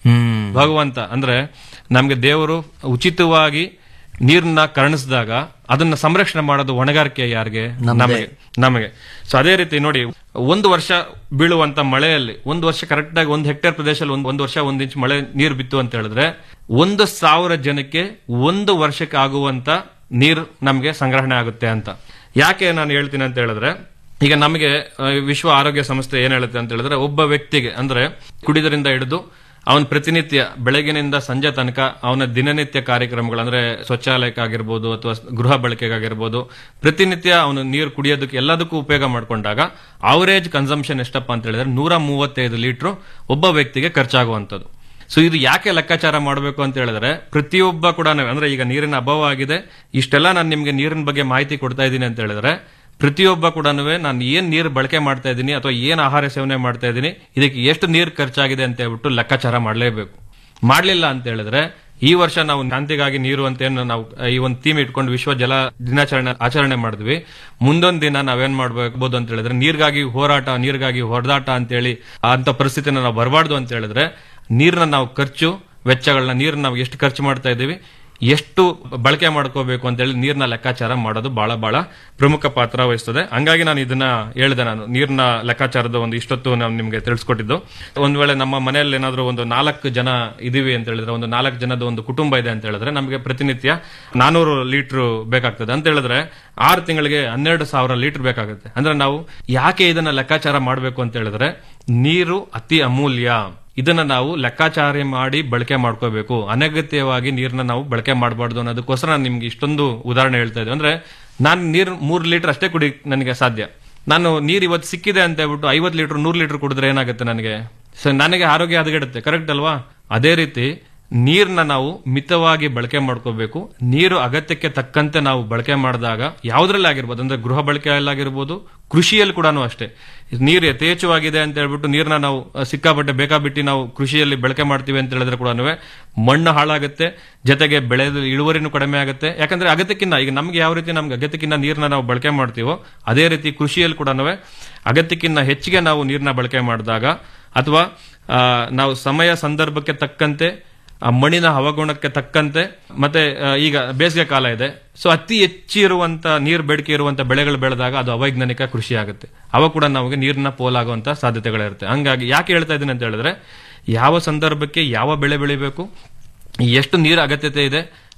ಭಗವಂತ ಅಂದ್ರೆ ನಮ್ಗೆ ದೇವರು ಉಚಿತವಾಗಿ ನೀರನ್ನ ಕರುಣಿಸಿದಾಗ ಅದನ್ನ ಸಂರಕ್ಷಣೆ ಮಾಡೋದು ಹೊಣೆಗಾರಿಕೆ ಯಾರಿಗೆ ನಮ್ದೇ. ನಮಗೆ ನಮಗೆ ಸೊ ಅದೇ ರೀತಿ ನೋಡಿ ಒಂದು ವರ್ಷ ಬೀಳುವಂತ ಮಳೆಯಲ್ಲಿ ಒಂದು ವರ್ಷ ಕರೆಕ್ಟ್ ಆಗಿ ಒಂದು ಹೆಕ್ಟೇರ್ ಪ್ರದೇಶದಲ್ಲಿ ಒಂದು ಒಂದು ವರ್ಷ ಒಂದು ಇಂಚ್ ಮಳೆ ನೀರು ಬಿತ್ತು ಅಂತ ಹೇಳಿದ್ರೆ ಒಂದು ಸಾವಿರ ಜನಕ್ಕೆ ಒಂದು ವರ್ಷಕ್ಕೆ ಆಗುವಂತ ನೀರು ನಮಗೆ ಸಂಗ್ರಹಣೆ ಆಗುತ್ತೆ ಅಂತ ಯಾಕೆ ನಾನು ಹೇಳ್ತೀನಿ ಅಂತ ಹೇಳಿದ್ರೆ ಈಗ ನಮಗೆ ಆ, ವಿಶ್ವ ಆರೋಗ್ಯ ಸಂಸ್ಥೆ ಏನ್ ಹೇಳುತ್ತೆ ಅಂತ ಹೇಳಿದ್ರೆ ಒಬ್ಬ ವ್ಯಕ್ತಿಗೆ ಅಂದ್ರೆ ಕುಡಿದರಿಂದ ಹಿಡಿದು ಅವನ ಪ್ರತಿನಿತ್ಯ ಬೆಳಗಿನಿಂದ ಸಂಜೆ ತನಕ ಅವನ ದಿನನಿತ್ಯ ಕಾರ್ಯಕ್ರಮಗಳು ಅಂದ್ರೆ ಶೌಚಾಲಯಕ್ಕಾಗಿರ್ಬೋದು ಅಥವಾ ಗೃಹ ಬಳಕೆಗಾಗಿರ್ಬೋದು ಪ್ರತಿನಿತ್ಯ ಅವನು ನೀರು ಕುಡಿಯೋದಕ್ಕೆ ಎಲ್ಲದಕ್ಕೂ ಉಪಯೋಗ ಮಾಡ್ಕೊಂಡಾಗ ಅವರೇಜ್ ಕನ್ಸಂಪ್ಷನ್ ಎಷ್ಟಪ್ಪ ಅಂತ ಹೇಳಿದ್ರೆ ನೂರ ಮೂವತ್ತೈದು ಲೀಟರ್ ಒಬ್ಬ ವ್ಯಕ್ತಿಗೆ ಖರ್ಚಾಗುವಂಥದ್ದು ಸೊ ಇದು ಯಾಕೆ ಲೆಕ್ಕಾಚಾರ ಮಾಡಬೇಕು ಅಂತ ಹೇಳಿದ್ರೆ ಪ್ರತಿಯೊಬ್ಬ ಕೂಡ ಅಂದ್ರೆ ಈಗ ನೀರಿನ ಅಭಾವ ಆಗಿದೆ ಇಷ್ಟೆಲ್ಲ ನಾನು ನಿಮ್ಗೆ ನೀರಿನ ಬಗ್ಗೆ ಮಾಹಿತಿ ಕೊಡ್ತಾ ಇದ್ದೀನಿ ಅಂತ ಹೇಳಿದ್ರೆ ಪ್ರತಿಯೊಬ್ಬ ಕೂಡ ನಾನು ಏನ್ ನೀರು ಬಳಕೆ ಮಾಡ್ತಾ ಇದ್ದೀನಿ ಅಥವಾ ಏನ್ ಆಹಾರ ಸೇವನೆ ಮಾಡ್ತಾ ಇದ್ದೀನಿ ಇದಕ್ಕೆ ಎಷ್ಟು ನೀರು ಖರ್ಚಾಗಿದೆ ಅಂತ ಹೇಳ್ಬಿಟ್ಟು ಲೆಕ್ಕಾಚಾರ ಮಾಡಲೇಬೇಕು ಮಾಡ್ಲಿಲ್ಲ ಅಂತ ಹೇಳಿದ್ರೆ ಈ ವರ್ಷ ನಾವು ಶಾಂತಿಗಾಗಿ ನೀರು ಅಂತ ಏನು ನಾವು ಈ ಒಂದು ಥೀಮ್ ಇಟ್ಕೊಂಡು ವಿಶ್ವ ಜಲ ದಿನಾಚರಣೆ ಆಚರಣೆ ಮಾಡಿದ್ವಿ ಮುಂದೊಂದು ದಿನ ನಾವೇನ್ ಮಾಡ್ಬೋದು ಅಂತ ಹೇಳಿದ್ರೆ ನೀರಿಗಾಗಿ ಹೋರಾಟ ನೀರಿಗಾಗಿ ಹೊಡೆದಾಟ ಅಂತೇಳಿ ಅಂತ ಪರಿಸ್ಥಿತಿನ ನಾವು ಬರಬಾರ್ದು ಅಂತ ಹೇಳಿದ್ರೆ ನೀರನ್ನ ನಾವು ಖರ್ಚು ವೆಚ್ಚಗಳನ್ನ ನೀರನ್ನ ನಾವು ಎಷ್ಟು ಖರ್ಚು ಮಾಡ್ತಾ ಇದ್ದೀವಿ ಎಷ್ಟು ಬಳಕೆ ಮಾಡ್ಕೋಬೇಕು ಅಂತ ಹೇಳಿ ನೀರ್ನ ಲೆಕ್ಕಾಚಾರ ಮಾಡೋದು ಬಹಳ ಬಹಳ ಪ್ರಮುಖ ಪಾತ್ರ ವಹಿಸ್ತದೆ ಹಂಗಾಗಿ ನಾನು ಇದನ್ನ ಹೇಳಿದೆ ನಾನು ನೀರಿನ ಲೆಕ್ಕಾಚಾರದ ಒಂದು ಇಷ್ಟೊತ್ತು ನಾನು ನಿಮ್ಗೆ ತಿಳಿಸ್ಕೊಟ್ಟಿದ್ದು ಒಂದ್ ವೇಳೆ ನಮ್ಮ ಮನೆಯಲ್ಲಿ ಏನಾದ್ರೂ ಒಂದು ನಾಲ್ಕು ಜನ ಇದೀವಿ ಅಂತ ಹೇಳಿದ್ರೆ ಒಂದು ನಾಲ್ಕು ಜನದ ಒಂದು ಕುಟುಂಬ ಇದೆ ಅಂತ ಹೇಳಿದ್ರೆ ನಮಗೆ ಪ್ರತಿನಿತ್ಯ ನಾನೂರು ಲೀಟರ್ ಬೇಕಾಗ್ತದೆ ಅಂತ ಹೇಳಿದ್ರೆ ಆರು ತಿಂಗಳಿಗೆ ಹನ್ನೆರಡು ಸಾವಿರ ಲೀಟರ್ ಬೇಕಾಗುತ್ತೆ ಅಂದ್ರೆ ನಾವು ಯಾಕೆ ಇದನ್ನ ಲೆಕ್ಕಾಚಾರ ಮಾಡಬೇಕು ಅಂತ ಹೇಳಿದ್ರೆ ನೀರು ಅತಿ ಅಮೂಲ್ಯ ಇದನ್ನ ನಾವು ಲೆಕ್ಕಾಚಾರ ಮಾಡಿ ಬಳಕೆ ಮಾಡ್ಕೋಬೇಕು ಅನಗತ್ಯವಾಗಿ ನೀರನ್ನ ನಾವು ಬಳಕೆ ಮಾಡಬಾರ್ದು ಅನ್ನೋದಕ್ಕೋಸ್ಕರ ನಾನು ನಿಮ್ಗೆ ಇಷ್ಟೊಂದು ಉದಾಹರಣೆ ಹೇಳ್ತಾ ಇದ್ದೆ ಅಂದ್ರೆ ನಾನು ನೀರು ಮೂರು ಲೀಟರ್ ಅಷ್ಟೇ ಕುಡಿ ನನಗೆ ಸಾಧ್ಯ ನಾನು ನೀರು ಇವತ್ತು ಸಿಕ್ಕಿದೆ ಅಂತ ಹೇಳ್ಬಿಟ್ಟು ಐವತ್ತು ಲೀಟರ್ ನೂರು ಲೀಟರ್ ಕುಡಿದ್ರೆ ಏನಾಗುತ್ತೆ ನನಗೆ ಸೊ ನನಗೆ ಆರೋಗ್ಯ ಹದಗೆಡುತ್ತೆ ಕರೆಕ್ಟ್ ಅಲ್ವಾ ಅದೇ ರೀತಿ ನೀರನ್ನ ನಾವು ಮಿತವಾಗಿ ಬಳಕೆ ಮಾಡ್ಕೋಬೇಕು ನೀರು ಅಗತ್ಯಕ್ಕೆ ತಕ್ಕಂತೆ ನಾವು ಬಳಕೆ ಮಾಡಿದಾಗ ಯಾವ್ದ್ರಲ್ಲಿ ಆಗಿರ್ಬೋದು ಅಂದ್ರೆ ಗೃಹ ಬಳಕೆಯಲ್ಲಾಗಿರ್ಬೋದು ಕೃಷಿಯಲ್ಲಿ ಕೂಡ ಅಷ್ಟೇ ನೀರು ಯಥೇಚ್ಛವಾಗಿದೆ ಅಂತ ಹೇಳ್ಬಿಟ್ಟು ನೀರನ್ನ ನಾವು ಅಹ್, ಸಿಕ್ಕಾಪಟ್ಟೆ ಬೇಕಾಬಿಟ್ಟು ನಾವು ಕೃಷಿಯಲ್ಲಿ ಬಳಕೆ ಮಾಡ್ತೀವಿ ಅಂತ ಹೇಳಿದ್ರೆ ಕೂಡ ಮಣ್ಣು ಹಾಳಾಗುತ್ತೆ ಜೊತೆಗೆ ಬೆಳೆದ ಇಳುವರಿನೂ ಕಡಿಮೆ ಆಗುತ್ತೆ ಯಾಕಂದ್ರೆ ಅಗತ್ಯಕ್ಕಿಂತ ಈಗ ನಮ್ಗೆ ಯಾವ ರೀತಿ ನಮ್ಗೆ ಅಗತ್ಯಕ್ಕಿಂತ ನೀರನ್ನ ನಾವು ಬಳಕೆ ಮಾಡ್ತೀವೋ ಅದೇ ರೀತಿ ಕೃಷಿಯಲ್ಲಿ ಕೂಡ ಅಗತ್ಯಕ್ಕಿಂತ ಹೆಚ್ಚಿಗೆ ನಾವು ನೀರನ್ನ ಬಳಕೆ ಮಾಡಿದಾಗ ಅಥವಾ ಆ, ನಾವು ಸಮಯ ಸಂದರ್ಭಕ್ಕೆ ತಕ್ಕಂತೆ ಆ ಮಣ್ಣಿನ ಹವಾಗುಣಕ್ಕೆ ತಕ್ಕಂತೆ ಮತ್ತೆ ಆ, ಈಗ ಬೇಸಿಗೆ ಕಾಲ ಇದೆ ಸೊ ಅತಿ ಹೆಚ್ಚಿರುವಂತ ನೀರು ಬೇಡಿಕೆ ಇರುವಂತ ಬೆಳೆಗಳು ಬೆಳೆದಾಗ ಅದು ಅವೈಜ್ಞಾನಿಕ ಕೃಷಿ ಆಗುತ್ತೆ ಅವ ಕೂಡ ನಮಗೆ ನೀರಿನ ಪೋಲಾಗುವಂತ ಸಾಧ್ಯತೆಗಳಿರುತ್ತೆ ಹಂಗಾಗಿ ಯಾಕೆ ಹೇಳ್ತಾ ಇದ್ದೀನಿ ಅಂತ ಹೇಳಿದ್ರೆ ಯಾವ ಸಂದರ್ಭಕ್ಕೆ ಯಾವ ಬೆಳೆ ಬೆಳಿಬೇಕು ಎಷ್ಟು ನೀರು ಅಗತ್ಯತೆ ಇದೆ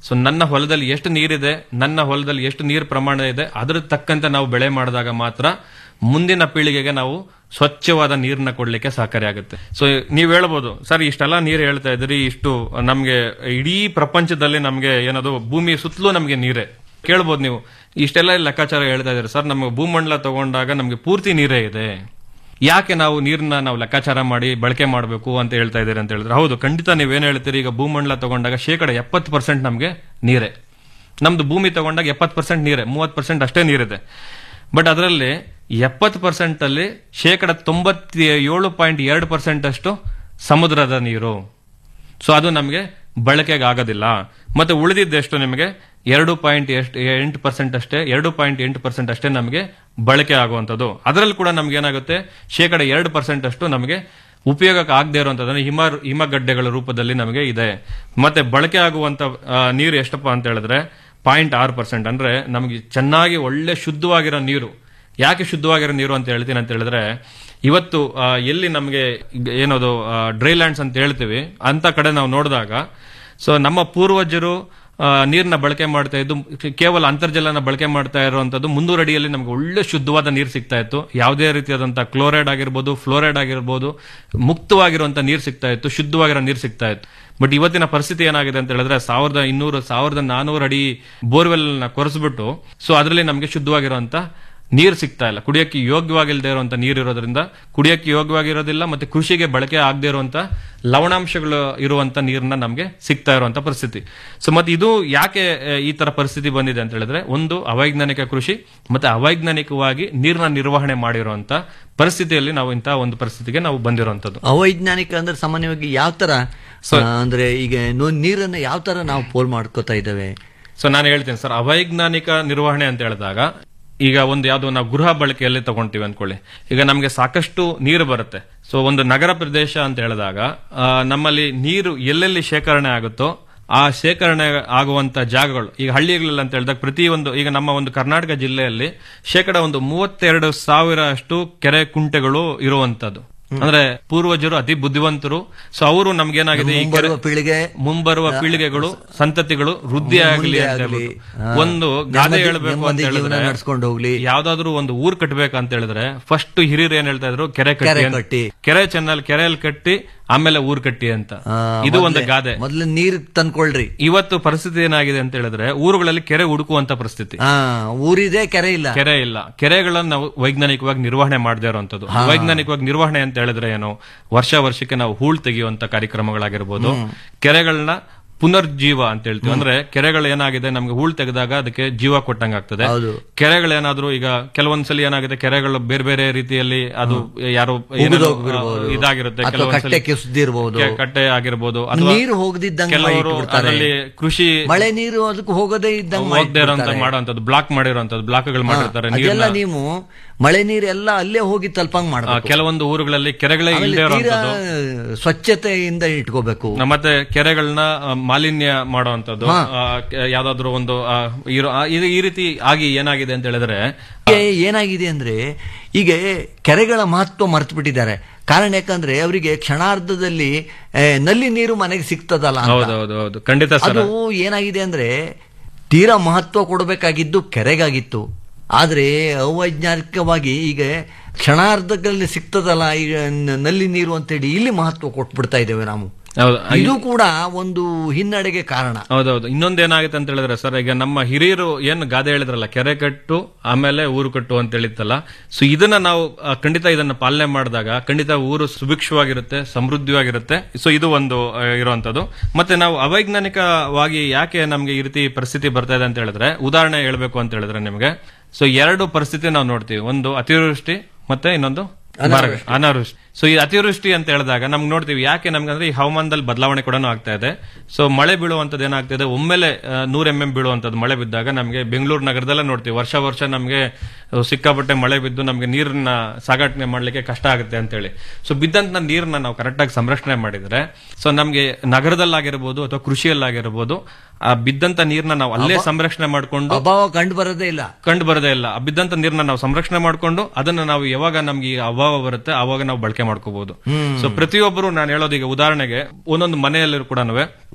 ಸೊ ನನ್ನ ಹೊಲದಲ್ಲಿ ಎಷ್ಟು ನೀರಿದೆ ನನ್ನ ಹೊಲದಲ್ಲಿ ಎಷ್ಟು ನೀರು ಪ್ರಮಾಣ ಇದೆ ಅದರ ತಕ್ಕಂತೆ ನಾವು ಬೆಳೆ ಮಾಡಿದಾಗ ಮಾತ್ರ ಮುಂದಿನ ಪೀಳಿಗೆಗೆ ನಾವು ಸ್ವಚ್ಛವಾದ ನೀರನ್ನ ಕೊಡ್ಲಿಕ್ಕೆ ಸಹಕಾರಿಯಾಗುತ್ತೆ ಸೊ ನೀವ್ ಹೇಳ್ಬೋದು ಸರ್ ಇಷ್ಟೆಲ್ಲ ನೀರು ಹೇಳ್ತಾ ಇದ್ರಿ ಇಷ್ಟು ನಮ್ಗೆ ಇಡೀ ಪ್ರಪಂಚದಲ್ಲಿ ನಮ್ಗೆ ಏನದು ಭೂಮಿ ಸುತ್ತಲೂ ನಮ್ಗೆ ನೀರೇ ಕೇಳ್ಬೋದು ನೀವು ಇಷ್ಟೆಲ್ಲ ಲೆಕ್ಕಾಚಾರ ಹೇಳ್ತಾ ಇದ್ದಾರೆ ಸರ್ ನಮ್ಗೆ ಭೂಮಂಡಲ ತಗೊಂಡಾಗ ನಮ್ಗೆ ಪೂರ್ತಿ ನೀರೇ ಇದೆ ಯಾಕೆ ನಾವು ನೀರನ್ನ ನಾವು ಲೆಕ್ಕಾಚಾರ ಮಾಡಿ ಬಳಕೆ ಮಾಡಬೇಕು ಅಂತ ಹೇಳ್ತಾ ಇದ್ದೀರಿ ಅಂತ ಹೇಳಿದ್ರೆ ಹೌದು ಖಂಡಿತ ನೀವೇನ್ ಹೇಳ್ತೀರಿ ಈಗ ಭೂಮಂಡಲ ತಗೊಂಡಾಗ ಶೇಕಡ ಎಪ್ಪತ್ತು ಪರ್ಸೆಂಟ್ ನಮ್ಗೆ ನೀರೇ ನಮ್ದು ಭೂಮಿ ತಗೊಂಡಾಗ ಎಪ್ಪತ್ತು ಪರ್ಸೆಂಟ್ ನೀರೇ ಮೂವತ್ತು ಪರ್ಸೆಂಟ್ ಅಷ್ಟೇ ನೀರಿದೆ ಬಟ್ ಅದರಲ್ಲಿ ಎಪ್ಪತ್ತು ಪರ್ಸೆಂಟ್ ಅಲ್ಲಿ ಶೇಕಡ ತೊಂಬತ್ತ ಏಳು ಪಾಯಿಂಟ್ ಎರಡು ಪರ್ಸೆಂಟ್ ಅಷ್ಟು ಸಮುದ್ರದ ನೀರು ಸೊ ಅದು ನಮಗೆ ಬಳಕೆಗೆ ಆಗೋದಿಲ್ಲ ಮತ್ತೆ ಉಳಿದಿದ್ದೆಷ್ಟು ನಿಮಗೆ ಎರಡು ಪಾಯಿಂಟ್ ಎಷ್ಟು ಎಂಟು ಪರ್ಸೆಂಟ್ ಅಷ್ಟೇ ಎರಡು ಪಾಯಿಂಟ್ ಎಂಟು ಪರ್ಸೆಂಟ್ ಅಷ್ಟೇ ನಮಗೆ ಬಳಕೆ ಆಗುವಂಥದ್ದು ಅದರಲ್ಲಿ ಕೂಡ ನಮ್ಗೆ ಏನಾಗುತ್ತೆ ಶೇಕಡ ಎರಡು ಪರ್ಸೆಂಟ್ ಅಷ್ಟು ನಮಗೆ ಉಪಯೋಗಕ್ಕೆ ಆಗದೆ ಇರುವಂತದ್ದು ಹಿಮ ಹಿಮಗಡ್ಡೆಗಳ ರೂಪದಲ್ಲಿ ನಮಗೆ ಇದೆ ಮತ್ತೆ ಬಳಕೆ ಆಗುವಂತ ಆ, ನೀರು ಎಷ್ಟಪ್ಪ ಅಂತ ಹೇಳಿದ್ರೆ ಪಾಯಿಂಟ್ ಆರು ಪರ್ಸೆಂಟ್ ಅಂದ್ರೆ ನಮಗೆ ಚೆನ್ನಾಗಿ ಒಳ್ಳೆ ಶುದ್ಧವಾಗಿರೋ ನೀರು ಯಾಕೆ ಶುದ್ಧವಾಗಿರೋ ನೀರು ಅಂತ ಹೇಳ್ತೀನಿ ಅಂತ ಹೇಳಿದ್ರೆ ಇವತ್ತು ಆ, ಎಲ್ಲಿ ನಮಗೆ ಏನದು ಡ್ರೈ ಲ್ಯಾಂಡ್ಸ್ ಅಂತ ಹೇಳ್ತೀವಿ ಅಂತ ಕಡೆ ನಾವು ನೋಡಿದಾಗ ಸೊ ನಮ್ಮ ಪೂರ್ವಜರು ಆ, ನೀರ್ನ ಬಳಕೆ ಮಾಡ್ತಾ ಇದ್ದು ಕೇವಲ ಅಂತರ್ಜಲನ ಬಳಕೆ ಮಾಡ್ತಾ ಇರುವಂತದ್ದು ಮುನ್ನೂರು ಅಡಿಯಲ್ಲಿ ನಮ್ಗೆ ಒಳ್ಳೆ ಶುದ್ಧವಾದ ನೀರು ಸಿಗ್ತಾ ಇತ್ತು ಯಾವುದೇ ರೀತಿಯಾದಂತಹ ಕ್ಲೋರೈಡ್ ಆಗಿರ್ಬೋದು ಫ್ಲೋರೈಡ್ ಆಗಿರ್ಬೋದು ಮುಕ್ತವಾಗಿರುವಂತ ನೀರು ಸಿಗ್ತಾ ಇತ್ತು ಶುದ್ಧವಾಗಿರೋ ನೀರು ಸಿಗ್ತಾ ಇತ್ತು ಬಟ್ ಇವತ್ತಿನ ಪರಿಸ್ಥಿತಿ ಏನಾಗಿದೆ ಅಂತ ಹೇಳಿದ್ರೆ ಸಾವಿರದ ಇನ್ನೂರು ಸಾವಿರದ ನಾನೂರು ಅಡಿ ಬೋರ್ವೆಲ್ ನ ಕೊರೆಸ್ಬಿಟ್ಟು ಸೊ ಅದರಲ್ಲಿ ನಮಗೆ ಶುದ್ಧವಾಗಿರುವಂತ ನೀರು ಸಿಗ್ತಾ ಇಲ್ಲ ಕುಡಿಯಕ್ಕೆ ಯೋಗ್ಯವಾಗಿಲ್ಲದೆ ಇರುವಂತ ನೀರು ಇರೋದ್ರಿಂದ ಕುಡಿಯಕ್ಕೆ ಯೋಗ್ಯವಾಗಿರೋದಿಲ್ಲ ಮತ್ತೆ ಕೃಷಿಗೆ ಬಳಕೆ ಆಗದೆ ಇರುವಂತ ಲವಣಾಂಶಗಳು ಇರುವಂತ ನೀರನ್ನ ನಮಗೆ ಸಿಗ್ತಾ ಇರುವಂತ ಪರಿಸ್ಥಿತಿ ಸೊ ಮತ್ತೆ ಇದು ಯಾಕೆ ಆ, ಈ ತರ ಪರಿಸ್ಥಿತಿ ಬಂದಿದೆ ಅಂತ ಹೇಳಿದ್ರೆ ಒಂದು ಅವೈಜ್ಞಾನಿಕ ಕೃಷಿ ಮತ್ತೆ ಅವೈಜ್ಞಾನಿಕವಾಗಿ ನೀರಿನ ನಿರ್ವಹಣೆ ಮಾಡಿರುವಂತ ಪರಿಸ್ಥಿತಿಯಲ್ಲಿ ನಾವು ಇಂತಹ ಒಂದು ಪರಿಸ್ಥಿತಿಗೆ ನಾವು ಬಂದಿರುವಂತದ್ದು ಅವೈಜ್ಞಾನಿಕ ಅಂದ್ರೆ ಸಾಮಾನ್ಯವಾಗಿ ಯಾವ ತರ ಆ, ಅಂದ್ರೆ ಈಗ ನೋ- ನೀರನ್ನ ಯಾವ ತರ ನಾವು ಪೋಲ್ ಮಾಡ್ಕೋತಾ ಇದ್ದೇವೆ ಸೊ ನಾನು ಹೇಳ್ತೀನಿ ಸರ್ ಅವೈಜ್ಞಾನಿಕ ನಿರ್ವಹಣೆ ಅಂತ ಹೇಳಿದಾಗ ಈಗ ಒಂದು ಯಾವ್ದೋ ನಾವು ಗೃಹ ಬಳಕೆಯಲ್ಲಿ ತಗೊಂತೀವಿ ಅನ್ಕೊಳ್ಳಿ ಈಗ ನಮಗೆ ಸಾಕಷ್ಟು ನೀರು ಬರುತ್ತೆ ಸೊ ಒಂದು ನಗರ ಪ್ರದೇಶ ಅಂತ ಹೇಳಿದಾಗ ಆ, ನಮ್ಮಲ್ಲಿ ನೀರು ಎಲ್ಲೆಲ್ಲಿ ಶೇಖರಣೆ ಆಗುತ್ತೋ ಆ ಶೇಖರಣೆ ಆಗುವಂತ ಜಾಗಗಳು ಈಗ ಹಳ್ಳಿಗಳಲ್ಲಿ ಅಂತ ಹೇಳಿದಾಗ ಪ್ರತಿಯೊಂದು ಈಗ ನಮ್ಮ ಒಂದು ಕರ್ನಾಟಕ ಜಿಲ್ಲೆಯಲ್ಲಿ ಶೇಕಡ ಒಂದು ಮೂವತ್ತೆರಡು ಸಾವಿರ ಅಷ್ಟು ಕೆರೆ ಕುಂಟೆಗಳು ಇರುವಂತದ್ದು ಅಂದ್ರೆ ಪೂರ್ವಜರು ಅತಿ ಬುದ್ಧಿವಂತರು ಸೊ ಅವರು ನಮ್ಗೇನಾಗಿದೆ ಈ ಕೆರೆ- ಮುಂಬರುವ ಪೀಳಿಗೆ ಮುಂಬರುವ ಪೀಳಿಗೆಗಳು ಸಂತತಿಗಳು ವೃದ್ಧಿ ಆಗಲಿ ಮುಂದೆ ಅಂತ ಆಗ್ಲಿ. ಹೇಳ್ಬಿಟ್ಟು ಹಾ. ಒಂದು ಗಾದೆ ನೆಮ್ಮದಿ- ಹೇಳ್ಬೇಕು ಅಂತ ನೆಮ್ಮದಿ ಜೀವನ ಹೇಳಿದ್ರೆ ನಡ್ಸ್ಕೊಂಡು ಹೋಗ್ಲಿ. ಯಾವ್ದಾದ್ರು ಒಂದು ಊರ್ ಕಟ್ಟಬೇಕಂತ ಹೇಳಿದ್ರೆ ಫಸ್ಟ್ ಹಿರಿಯರು ಏನ್ ಹೇಳ್ತಾ ಇದ್ರು ಕೆರೆ ಕೆರೆ ಕಟ್ಟಿ ಅಂತ. ಕಟ್ಟಿ. ಕೆರೆ ಚೆನ್ನಲ್ಲಿ ಕೆರೆಯಲ್ಲಿ ಕಟ್ಟಿ ಆಮೇಲೆ ಊರ್ ಕಟ್ಟಿ ಅಂತ ಆ, ಇದು ಒಂದು ಮೊದ್ಲೇ- ಗಾದೆ ಮೊದ್ಲು ನೀರ್ ತಂದ್ಕೊಳ್ರಿ ಇವತ್ತು ಪರಿಸ್ಥಿತಿ ಏನಾಗಿದೆ ಅಂತ ಹೇಳಿದ್ರೆ ಊರುಗಳಲ್ಲಿ ಕೆರೆ ಹುಡುಕುವಂತ ಪರಿಸ್ಥಿತಿ ಆ ಊರಿದೆ ಕೆರೆ ಇಲ್ಲ ಕೆರೆ ಇಲ್ಲ ಕೆರೆಗಳನ್ನ ನಾವು ವೈಜ್ಞಾನಿಕವಾಗಿ ನಿರ್ವಹಣೆ ಮಾಡದೇ ಇರುವಂತದ್ದು ಹಾ. ವೈಜ್ಞಾನಿಕವಾಗಿ ನಿರ್ವಹಣೆ ಅಂತ ಹೇಳಿದ್ರೆ ಏನು ವರ್ಷ ವರ್ಷಕ್ಕೆ ನಾವು ಹೂಳ್ ತೆಗೆಯುವಂತ ಕಾರ್ಯಕ್ರಮಗಳಾಗಿರ್ಬೋದು ಕೆರೆಗಳನ್ನ ಪುನರ್ಜೀವ ಅಂತ ಹೇಳ್ತೀವಿ ಅಂದ್ರೆ ಕೆರೆಗಳು ಏನಾಗಿದೆ ನಮ್ಗೆ ಹೂಳ್ ತೆಗೆದಾಗ ಅದಕ್ಕೆ ಜೀವ ಕೊಟ್ಟಂಗ ಆಗ್ತದೆ ಕೆರೆಗಳೇನಾದ್ರೂ ಈಗ ಕೆಲವೊಂದ್ಸಲಿ ಏನಾಗಿದೆ ಕೆರೆಗಳು ಬೇರೆ ಬೇರೆ ರೀತಿಯಲ್ಲಿ ಅದು ಯಾರು ಏನೇನೋ, ಉಗಿದೋಗ್ಬಿಡ್ಬೋದು. ಆ, ಇದಾಗಿರುತ್ತೆ ಅಥವಾ ಕೆಲವೊಂದ್ಸಲಿ ಕಟ್ಟೆ ಕಿಸ್ದಿರ್ಬೋದು. ಕೆ- ಕಟ್ಟೆ ಆಗಿರ್ಬೋದು ಅಥವಾ ನೀರು ಹೋಗದಿದ್ದಂಗೆ ಕೆಲವರು ಅದರಲ್ಲಿ ಕೃಷಿ ಮಳೆ ನೀರು ಅದಕ್ಕೆ ಹೋಗದೇ ಇದ್ದಂಗೆ ಹೋಗದೆ ಇರೋಂತ ಮಾಡುವಂತದ್ದು ಬ್ಲಾಕ್ ಮಾಡಿರುವಂತದ್ದು ಬ್ಲಾಕ್ಗಳು ಮಾಡಿರ್ತಾರೆ ಅದೆಲ್ಲ ನೀರ್ನ ನೀವು ಮಳೆ ನೀರು ಎಲ್ಲ ಅಲ್ಲೇ ಹೋಗಿ ತಲುಪಂಗ್ ಆ, ಮಾಡಬೇಕು ಕೆಲವೊಂದು ಊರುಗಳಲ್ಲಿ ಕೆರೆಗಳೇ ಆಮೇಲೆ ಇಲ್ಲದೆ ತೀರಾ ಇರುವಂತದ್ದು ಸ್ವಚ್ಛತೆಯಿಂದ ಇಟ್ಕೋಬೇಕು ಮತ್ತೆ ಕೆರೆಗಳನ್ನ ಆ, ಮಾಲಿನ್ಯ ಮಾಡುವಂತದ್ದು ಹಾ. ಆ, ಕೆ- ಯಾವ್ದಾದ್ರು ಒಂದು ಆ, ಇರೋ- ಆ, ಇದು ಈ ರೀತಿ ಆಗಿ ಏನಾಗಿದೆ ಅಂತ ಹೇಳಿದ್ರೆ ಈಗ ಏನಾಗಿದೆ ಅಂದ್ರೆ ಈಗ ಕೆರೆಗಳ ಮಹತ್ವ ಮರೆತು ಬಿಟ್ಟಿದ್ದಾರೆ ಕಾರಣ ಯಾಕಂದ್ರೆ ಅವರಿಗೆ ಕ್ಷಣಾರ್ಧದಲ್ಲಿ ಆ, ನಲ್ಲಿ ನೀರು ಮನೆಗೆ ಸಿಗ್ತದಲ್ಲ ಅಂತ. ಹೌದೌದು ಹೌದು ಖಂಡಿತ ಸರ್ ಅದು ಏನಾಗಿದೆ ಅಂದ್ರೆ ತೀರಾ ಮಹತ್ವ ಕೊಡಬೇಕಾಗಿದ್ದು ಕೆರೆಗಾಗಿತ್ತು ಆದ್ರೆ ಅವೈಜ್ಞಾನಿಕವಾಗಿ ಈಗ ಕ್ಷಣಾರ್ಧದಲ್ಲಿ ಸಿಗ್ತದಲ್ಲ ಈಗ ನ- ನಲ್ಲಿ ನೀರು ಅಂತೇಳಿ ಇಲ್ಲಿ ಮಹತ್ವ ಕೊಟ್ಬಿಡ್ತಾ ಇದ್ದೇವೆ ನಾವು ಹೌದು ಇದು ಕೂಡ ಒಂದು ಹಿನ್ನಡೆಗೆ ಕಾರಣ ಹೌದೌದು ಇನ್ನೊಂದೇನಾಗುತ್ತೆ ಅಂತ ಹೇಳಿದ್ರೆ ಸರ್ ಈಗ ನಮ್ಮ ಹಿರಿಯರು ಏನು ಗಾದೆ ಹೇಳಿದ್ರಲ್ಲ ಕೆರೆ ಕಟ್ಟು ಆಮೇಲೆ ಊರು ಕಟ್ಟು ಅಂತ ಹೇಳಿತ್ತಲ್ಲ ಸೊ ಇದನ್ನ ನಾವು ಆ, ಖಂಡಿತ ಇದನ್ನ ಪಾಲನೆ ಮಾಡಿದಾಗ ಖಂಡಿತ ಊರು ಸುಭಿಕ್ಷವಾಗಿರುತ್ತೆ ಸಮೃದ್ಧವಾಗಿರುತ್ತೆ ಸೊ ಇದು ಒಂದು ಆ, ಇರುವಂತದ್ದು ಮತ್ತೆ ನಾವು ಅವೈಜ್ಞಾನಿಕವಾಗಿ ಯಾಕೆ ನಮ್ಗೆ ಈ ರೀತಿ ಪರಿಸ್ಥಿತಿ ಬರ್ತಾ ಇದೆ ಅಂತ ಹೇಳಿದ್ರೆ ಉದಾಹರಣೆ ಹೇಳ್ಬೇಕು ಅಂತ ಹೇಳಿದ್ರೆ ನಿಮಗೆ ಸೊ ಎರಡು ಪರಿಸ್ಥಿತಿ ನಾವು ನೋಡ್ತೀವಿ ಒಂದು ಅತಿವೃಷ್ಟಿ ಮತ್ತೆ ಇನ್ನೊಂದು ಬರ- ಅನಾವೃಷ್ಟಿ ಸೊ ಈ ಅತಿವೃಷ್ಟಿ ಅಂತ ಹೇಳಿದಾಗ ನಮ್ಗೆ ನೋಡ್ತೀವಿ ಯಾಕೆ ನಮ್ಗೆ ಅಂದ್ರೆ ಈ ಹವಾಮಾನದಲ್ಲಿ ಬದಲಾವಣೆ ಕೂಡ ಆಗ್ತಾ ಇದೆ ಸೊ ಮಳೆ ಬೀಳುವಂತದ್ದು ಏನಾಗ್ತಿದೆ ಒಮ್ಮೆಲೆ ನೂರ್ ಎಂ ಎಂ ಬೀಳುವಂತದ್ದು ಮಳೆ ಬಿದ್ದಾಗ ನಮಗೆ ಬೆಂಗಳೂರು ನಗರದಲ್ಲೇ ನೋಡ್ತೀವಿ ವರ್ಷ ವರ್ಷ ನಮಗೆ ಸಿಕ್ಕಾಪಟ್ಟೆ ಮಳೆ ಬಿದ್ದು ನಮಗೆ ನೀರನ್ನ ಸಾಗಾಟನೆ ಮಾಡ್ಲಿಕ್ಕೆ ಕಷ್ಟ ಆಗುತ್ತೆ ಅಂತ ಹೇಳಿ ಸೊ ಬಿದ್ದಂತ ನೀರನ್ನ ನಾವು ಕರೆಕ್ಟಾಗಿ ಸಂರಕ್ಷಣೆ ಮಾಡಿದ್ರೆ ಸೊ ನಮ್ಗೆ ನಗರದಲ್ಲಾಗಿರ್ಬೋದು ಅಥವಾ ಕೃಷಿಯಲ್ಲಾಗಿರ್ಬೋದು ಆ ಬಿದ್ದಂತ ನೀರನ್ನ ನಾವು ಅಲ್ಲೇ ಅಭಾ- ಸಂರಕ್ಷಣೆ ಮಾಡ್ಕೊಂಡು ಅಭಾವ ಕಂಡು ಬರೋದೇ ಇಲ್ಲ ಕಂಡು ಬರದೇ ಇಲ್ಲ ಆ ಬಿದ್ದಂತ ನೀರನ್ನ ನಾವು ಸಂರಕ್ಷಣೆ ಮಾಡ್ಕೊಂಡು ಅದನ್ನ ನಾವು ಯಾವಾಗ ನಮ್ಗೆ ಈ ಅಭಾವ ಬರುತ್ತೆ ಅವಾಗ ನಾವು ಬಳಕೆ ಮಾಡ್ಕೋಬಹುದು ಹ್ಮ್. ಸೊ ಪ್ರತಿಯೊಬ್ಬರು ನಾನು ಹೇಳೋದು ಈಗ ಉದಾಹರಣೆಗೆ ಒಂದೊಂದು ಮನೆಯಲ್ಲಿ ಕೂಡ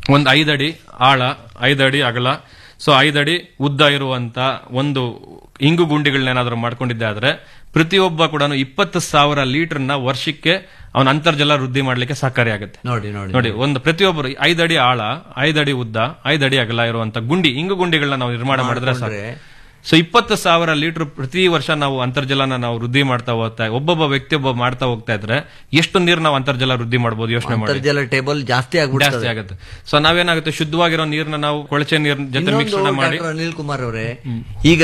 ಒಂದು ಐದಡಿ ಆಳ ಐದಡಿ ಅಗಲ ಸೊ ಐದಡಿ ಉದ್ದ ಇರುವಂತ ಒಂದು ಇಂಗು ಗುಂಡಿಗಳನ್ನೇನಾದ್ರೂ ಮಾಡ್ಕೊಂಡಿದ್ದೆ ಆದ್ರೆ ಪ್ರತಿಯೊಬ್ಬ ಕೂಡ ಇಪ್ಪತ್ತು ಸಾವಿರ ಲೀಟರ್ನ ವರ್ಷಕ್ಕೆ ಅವನ ಅಂತರ್ಜಲ ವೃದ್ಧಿ ಮಾಡ್ಲಿಕ್ಕೆ ಸಹಕಾರಿಯಾಗುತ್ತೆ ನೋಡಿ ನೋಡಿ ನೋಡಿ ಒಂದು ಪ್ರತಿಯೊಬ್ಬರು ಐದಡಿ ಆಳ ಐದಡಿ ಉದ್ದ ಐದಡಿ ಅಗಲ ಇರುವಂತ ಗುಂಡಿ ಇಂಗು ಗುಂಡಿಗಳನ್ನ ನಾವು ನಿರ್ಮಾಣ ಮಾಡಿದ್ರೆ ಸಾಕು ಮಾಡ್ಕೊಂಡ್ರೆ ಸೊ ಇಪ್ಪತ್ತು ಸಾವಿರ ಲೀಟರ್ ಪ್ರತಿ ವರ್ಷ ನಾವು ಅಂತರ್ಜಲನ ನಾವು ವೃದ್ಧಿ ಮಾಡ್ತಾ ಹೋಗ್ತಾ ಒಬ್ಬೊಬ್ಬ ವ್ಯಕ್ತಿ ಒಬ್ಬ ಮಾಡ್ತಾ ಹೋಗ್ತಾ ಇದ್ರೆ ಎಷ್ಟು ನೀರು ನಾವು ಅಂತರ್ಜಲ ವೃದ್ಧಿ ಮಾಡಬಹುದು ಯೋಚನೆ ಮಾಡಿ ಅಂತರ್ಜಲ ಟೇಬಲ್ ಜಾಸ್ತಿ ಜಾಸ್ತಿ ಆಗ್ಬಿಡ್ತದೆ ಆಗುತ್ತೆ ಸೊ ನಾವೇನಾಗುತ್ತೆ ಶುದ್ಧವಾಗಿರೋ ನೀರ್ನ ನಾವು ಕೊಳಚೆ ನೀರ್ ಜೊತೆ ಇನ್ನೊಂದು ಮಿಶ್ರಣ ಮಾಡಿ ಡಾಕ್ಟರ್ ಅನಿಲ್ ಕುಮಾರ್ ಅವರೇ ಈಗ